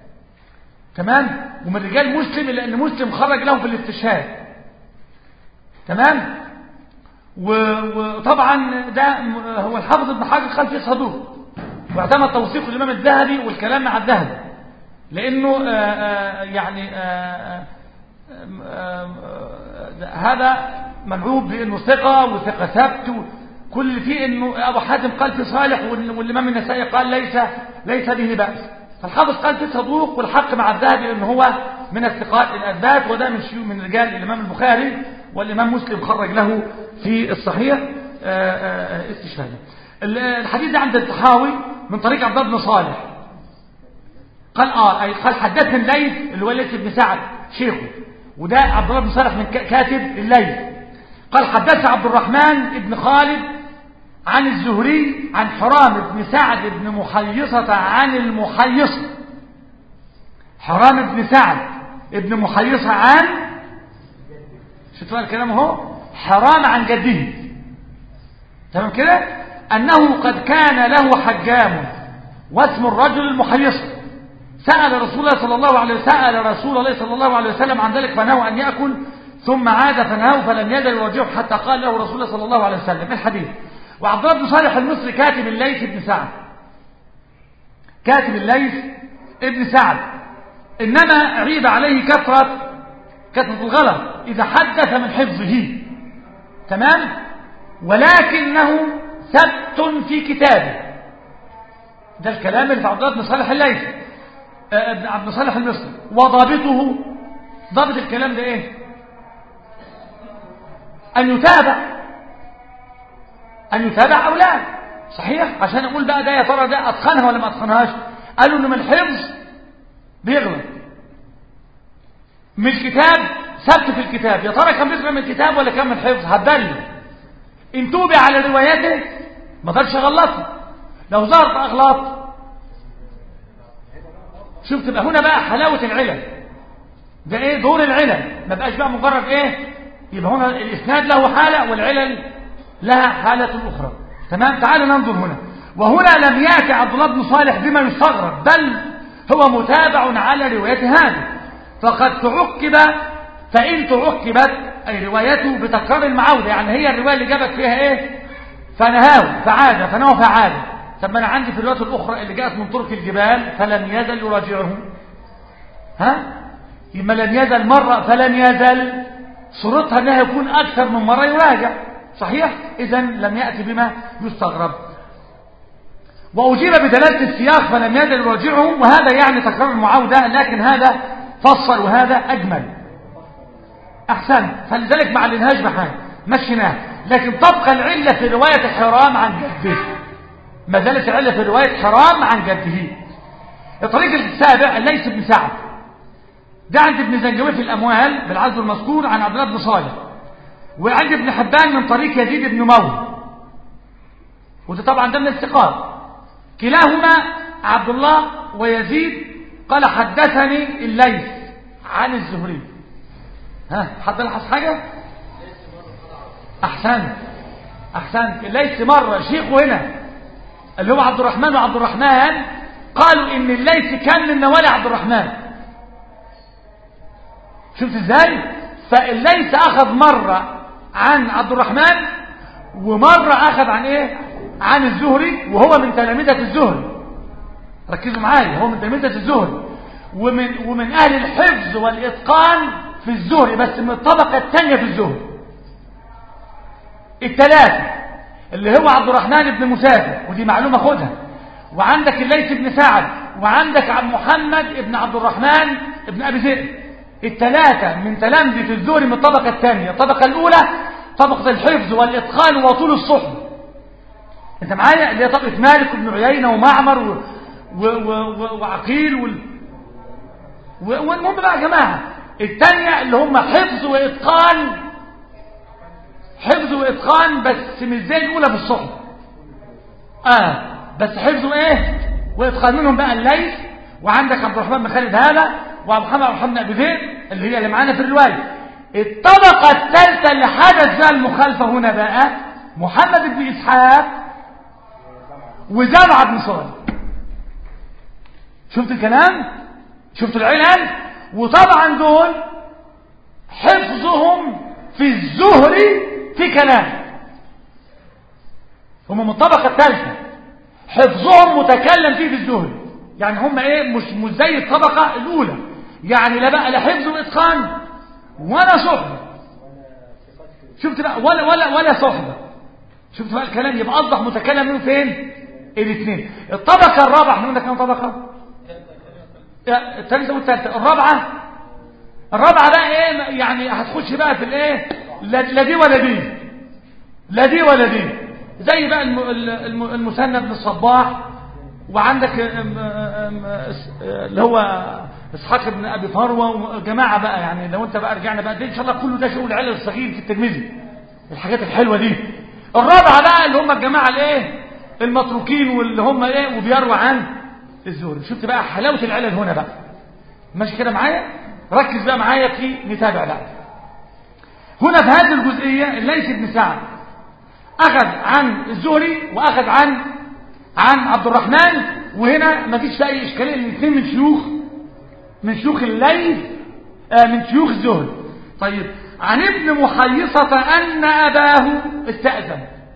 تمام ومن رجال مسلم لان مسلم خرج له في الاستشهاد تمام وطبعا ده هو الحافظ ابن حجر قال فيه صدوق واعتمد توثيق الامام الذهبي والكلام مع الذهبي لانه آآ آآ يعني آآ هذا منعوب بانه ثقه وثقه ثبت كل فيه انه ابو حاتم قال في صالح والامام النسائي قال ليس ليس به باس فالحافظ قال في صدوق والحق مع الذهبي ان هو من الثقات الاثبات وده من شيوخ من رجال الامام البخاري والامام مسلم خرج له في الصحيح استشهاده الحديث ده عند الطحاوي من طريق عبد الله بن صالح قال اه اي قال حدثني الليث اللي هو الليث بن سعد شيخه وده عبد الله بن صالح من كاتب الليث قال حدث عبد الرحمن بن خالد عن الزهري عن حرام بن سعد بن محيصة عن المحيصة حرام بن سعد بن محيصة عن شفتوا الكلام اهو حرام عن جده تمام كده أنه قد كان له حجام واسم الرجل المحيصة سأل رسول الله صلى الله عليه وسلم سأل رسول الله صلى الله عليه وسلم عن ذلك فنهوا أن يأكل ثم عاد فنهوا فلم يزل يواجهه حتى قال له رسول الله صلى الله عليه وسلم الحديث وعبد الله بن صالح المصري كاتب الليث بن سعد كاتب الليث ابن سعد إنما عيب عليه كثرة كثرة الغلط إذا حدث من حفظه تمام ولكنه ثبت في كتابه ده الكلام اللي في عبد الله بن صالح الليثي ابن عبد صالح المصري وضابطه ضابط الكلام ده ايه ان يتابع ان يتابع او لا صحيح عشان اقول بقى ده يا ترى ده اتقنها ولا ما اتقنهاش قالوا ان من الحفظ بيغلط من الكتاب ثبت في الكتاب يا ترى كان بيقرا من الكتاب ولا كان من الحفظ هتبلغ ان توبع على رواياته ما قدرش اغلطها لو ظهرت اغلاط شوف تبقى هنا بقى حلاوة العلل ده ايه دور العلل ما بقاش بقى مجرد ايه يبقى هنا الاسناد له حالة والعلل لها حالة اخرى تمام تعالوا ننظر هنا وهنا لم يأتي عبد الله بن صالح بما يستغرب بل هو متابع على رواية هذا فقد تعقب فإن تعقبت أي روايته بتكرار المعاودة يعني هي الرواية اللي جابت فيها ايه فنهاه فعاد فنهاه فعاد طب ما انا عندي في الروايات الاخرى اللي جاءت من طرق الجبال فلم يزل يراجعهم ها يبقى لن يزل مرة فلن يزل صورتها انها يكون اكثر من مرة يراجع صحيح اذا لم يأتي بما يستغرب وأجيب بدلالة السياق فلم يزل يراجعه وهذا يعني تكرار المعاودة لكن هذا فصل وهذا أجمل أحسن فلذلك مع الإنهاج بحاجة مشيناه لكن تبقى العلة في رواية حرام عن جده ما زالت العلة في رواية حرام عن جده الطريق السابع ليس بن سعد ده عند ابن زنجوي في الأموال بالعزل المذكور عن عبد الله بن صالح وعند ابن حبان من طريق يزيد بن مول وده طبعا ده من الثقات كلاهما عبد الله ويزيد قال حدثني الليث عن الزهري ها حد لاحظ حاجة احسن احسن الليث مرة شيخه هنا اللي هو عبد الرحمن وعبد الرحمن قالوا ان الليث كان من نوالي عبد الرحمن شفت ازاي فالليث اخذ مرة عن عبد الرحمن ومرة اخذ عن ايه عن الزهري وهو من تلامذة الزهري ركزوا معايا هو من تلامذة الزهري ومن ومن اهل الحفظ والاتقان في الزهري بس من الطبقة الثانية في الزهري الثلاثة اللي هو عبد الرحمن بن مسافر ودي معلومة خدها وعندك الليث بن سعد وعندك عبد محمد بن عبد الرحمن بن ابي ذئب الثلاثة من تلامذة الزهري من الطبقة الثانية الطبقة الأولى طبقة الحفظ والإتقان وطول الصحبة انت معايا اللي هي طبقة مالك بن عيينة ومعمر و... و... و... و... وعقيل وال... و... والمهم بقى يا جماعة الثانية اللي هم حفظ وإتقان حفظ وإتقان بس مش زي الأولى في الصحبة آه بس حفظ وإيه وإتقان منهم بقى الليث وعندك عبد الرحمن بن خالد هذا وعبد محمد عبد الرحمن أبي ذئب اللي هي اللي معانا في الرواية الطبقة الثالثة اللي حدث فيها المخالفة هنا بقى محمد بن إسحاق وزمعة بن صالح شفت الكلام شفت العلل وطبعا دول حفظهم في الزهري في كلام هم من الطبقة الثالثة حفظهم متكلم فيه في الزهري يعني هم ايه مش مش زي الطبقة الاولى يعني لا بقى لا حفظ واتقان ولا صحبة شفت بقى ولا ولا ولا صحبة شفت بقى الكلام يبقى اصبح متكلم منه فين الاثنين الطبقة الرابعة احنا قلنا كام طبقة الثالثة والثالثة الرابعة الرابعة بقى ايه يعني هتخش بقى في الايه لا دي ولا دي لا دي ولا دي زي بقى المسنى بن الصباح وعندك اللي هو اسحاق بن ابي فروه وجماعه بقى يعني لو انت بقى رجعنا بقى دي ان شاء الله كله ده شغل العلل الصغير في الترمذي الحاجات الحلوه دي الرابعه بقى اللي هم الجماعه الايه المتروكين واللي هم ايه وبيروى عن الزهري شفت بقى حلاوه العلل هنا بقى ماشي كده معايا ركز بقى معايا في نتابع بقى هنا في هذه الجزئيه الليث بن سعد اخذ عن الزهري واخذ عن عن عبد الرحمن وهنا ما فيش اي اشكاليه الاثنين من شيوخ من شيوخ الليث آه من شيوخ الزهري طيب عن ابن محيصة أن أباه استأذن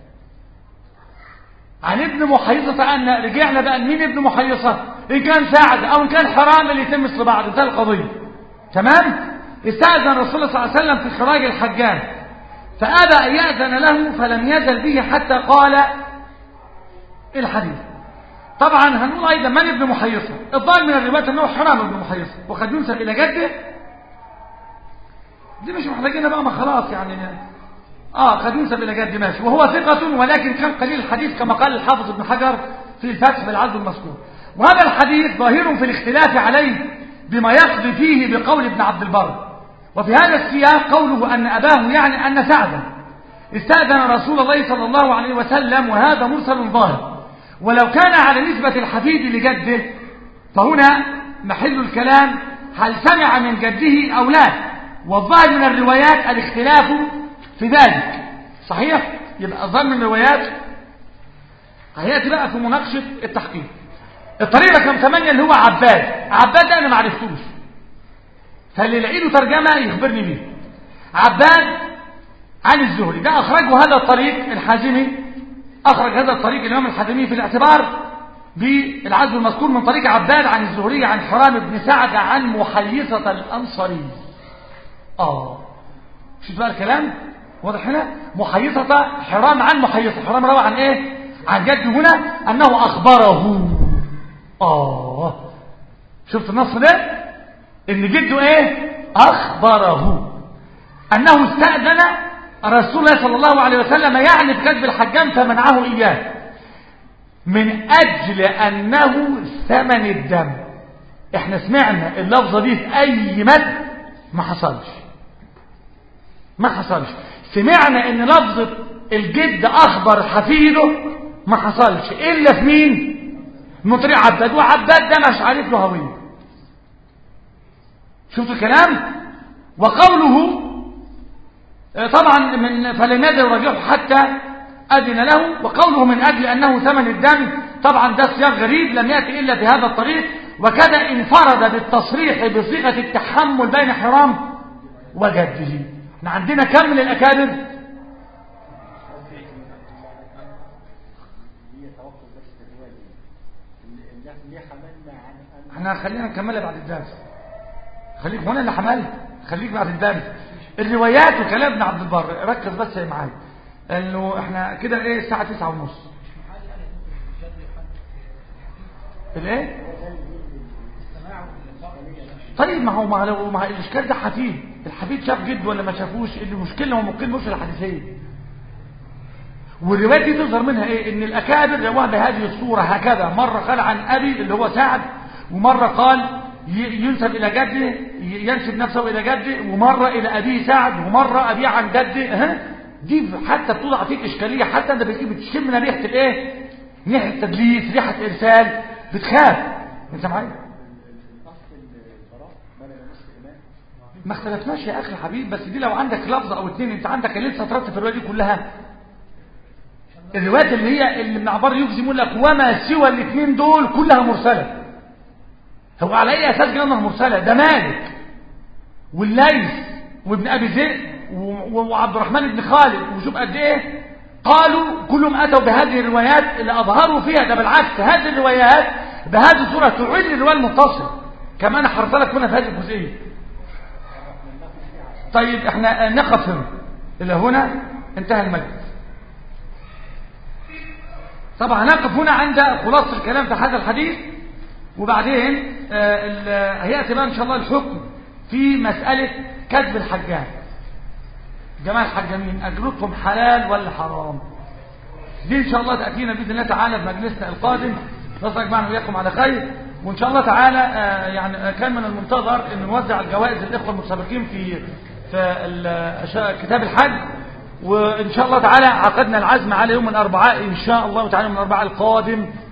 عن ابن محيصة أن رجعنا بقى مين ابن محيصة إن كان سعد أو إن كان حرام اللي يتم مثل بعض انتهى القضية تمام استأذن رسول الله صلى الله عليه وسلم في خراج الحجاج فأبى أن يأذن له فلم يزل به حتى قال الحديث طبعا هنقول أيضا من ابن محيصة الظاهر من الروايات أنه حرام ابن محيصة وقد ينسب إلى جده دي مش محتاجين بقى ما خلاص يعني اه قد ينسب الى جد ماشي وهو ثقة ولكن كان قليل الحديث كما قال الحافظ ابن حجر في الفتح بالعدل المذكور وهذا الحديث ظاهر في الاختلاف عليه بما يقضي فيه بقول ابن عبد البر وفي هذا السياق قوله أن أباه يعني أن سعدا استأذن رسول الله صلى الله عليه وسلم وهذا مرسل ظاهر ولو كان على نسبة الحفيد لجده فهنا محل الكلام هل سمع من جده أو لا والظاهر من الروايات الاختلاف في ذلك صحيح يبقى الظاهر من الروايات هياتي بقى في مناقشه التحقيق الطريقه رقم 8 اللي هو عباد عباد ده انا ما عرفتوش فاللي يلاقي له ترجمه يخبرني بيه عباد عن الزهري ده اخرجه هذا الطريق الحازمي اخرج هذا الطريق الامام الحازمي في الاعتبار بالعزو المذكور من طريق عباد عن الزهري عن حرام بن سعد عن محيصة الأنصاري آه شوف بقى الكلام واضح هنا محيصة حرام عن محيصة حرام روى عن ايه عن جد هنا انه اخبره اه شفت النص ده ان جده ايه اخبره انه استأذن رسول الله صلى الله عليه وسلم يعني في كتب الحجام فمنعه اياه من اجل انه ثمن الدم احنا سمعنا اللفظة دي في اي مد ما حصلش ما حصلش سمعنا ان لفظة الجد اخبر حفيده ما حصلش الا في مين من طريق عباد وعباد ده مش عارف له هوية شفتوا الكلام وقوله طبعا من فلنادي الرجل حتى أذن له وقوله من أجل أنه ثمن الدم طبعا ده سياق غريب لم يأتي إلا بهذا الطريق وكذا انفرد بالتصريح بصيغة التحمل بين حرام وجده احنا عندنا كم من الأكابر هي توقف بس الرواية دي الناس ليه حملنا عن أن احنا خلينا نكملها بعد الدرس خليك هنا اللي حملت خليك بعد الدرس الروايات وكلام ابن عبد البر ركز بس معايا انه احنا كده ايه الساعه تسعة ونص الايه طيب ما هو ما لو ما الاشكال ده حفيد الحفيد شاف جد ولا ما شافوش المشكله هو ممكن مش الحديثيه والروايات دي تظهر منها ايه ان الاكابر رواها بهذه الصوره هكذا مره قال عن ابي اللي هو سعد ومره قال ي- ينسب الى جده ي- ينسب نفسه الى جده ومره الى ابيه سعد ومره ابيه عن جده ها دي حتى بتوضع فيك اشكاليه حتى انت بتجيب بتشم من ريحه الايه ريحه تدليس ريحه ارسال بتخاف انت معايا أصل البراء بلغ نصف إمام ما اختلفناش يا اخي الحبيب بس دي لو عندك لفظه او اتنين انت عندك لسه ترتب في الروايه دي كلها الروايات اللي هي اللي ابن عبار يجزم يقول لك وما سوى الاثنين دول كلها مرسله هو على اي اساس جاء انها مرسله ده مالك والليث وابن ابي ذئب و- و- وعبد الرحمن بن خالد وشوف قد ايه قالوا كلهم اتوا بهذه الروايات اللي اظهروا فيها ده بالعكس هذه الروايات بهذه الصوره تعل الروايه المتصل كما انا حرصت لك هنا في هذه الجزئيه طيب احنا نقف هنا الى هنا انتهى المجلس طبعا نقف هنا عند خلاصة الكلام في هذا الحديث وبعدين آه، ال- هيأتي بقى إن شاء الله الحكم في مسألة كذب الحجام جماعة الحجامين أجرتهم حلال ولا حرام دي إن شاء الله تأتينا بإذن الله تعالى في مجلسنا القادم نصدق معنا وإياكم على خير وإن شاء الله تعالى آه، يعني آه، كان من المنتظر أن نوزع الجوائز للإخوة المتسابقين في في ال- أشياء- كتاب الحج وإن شاء الله تعالى عقدنا العزم على يوم الأربعاء إن شاء الله تعالى من الأربعاء القادم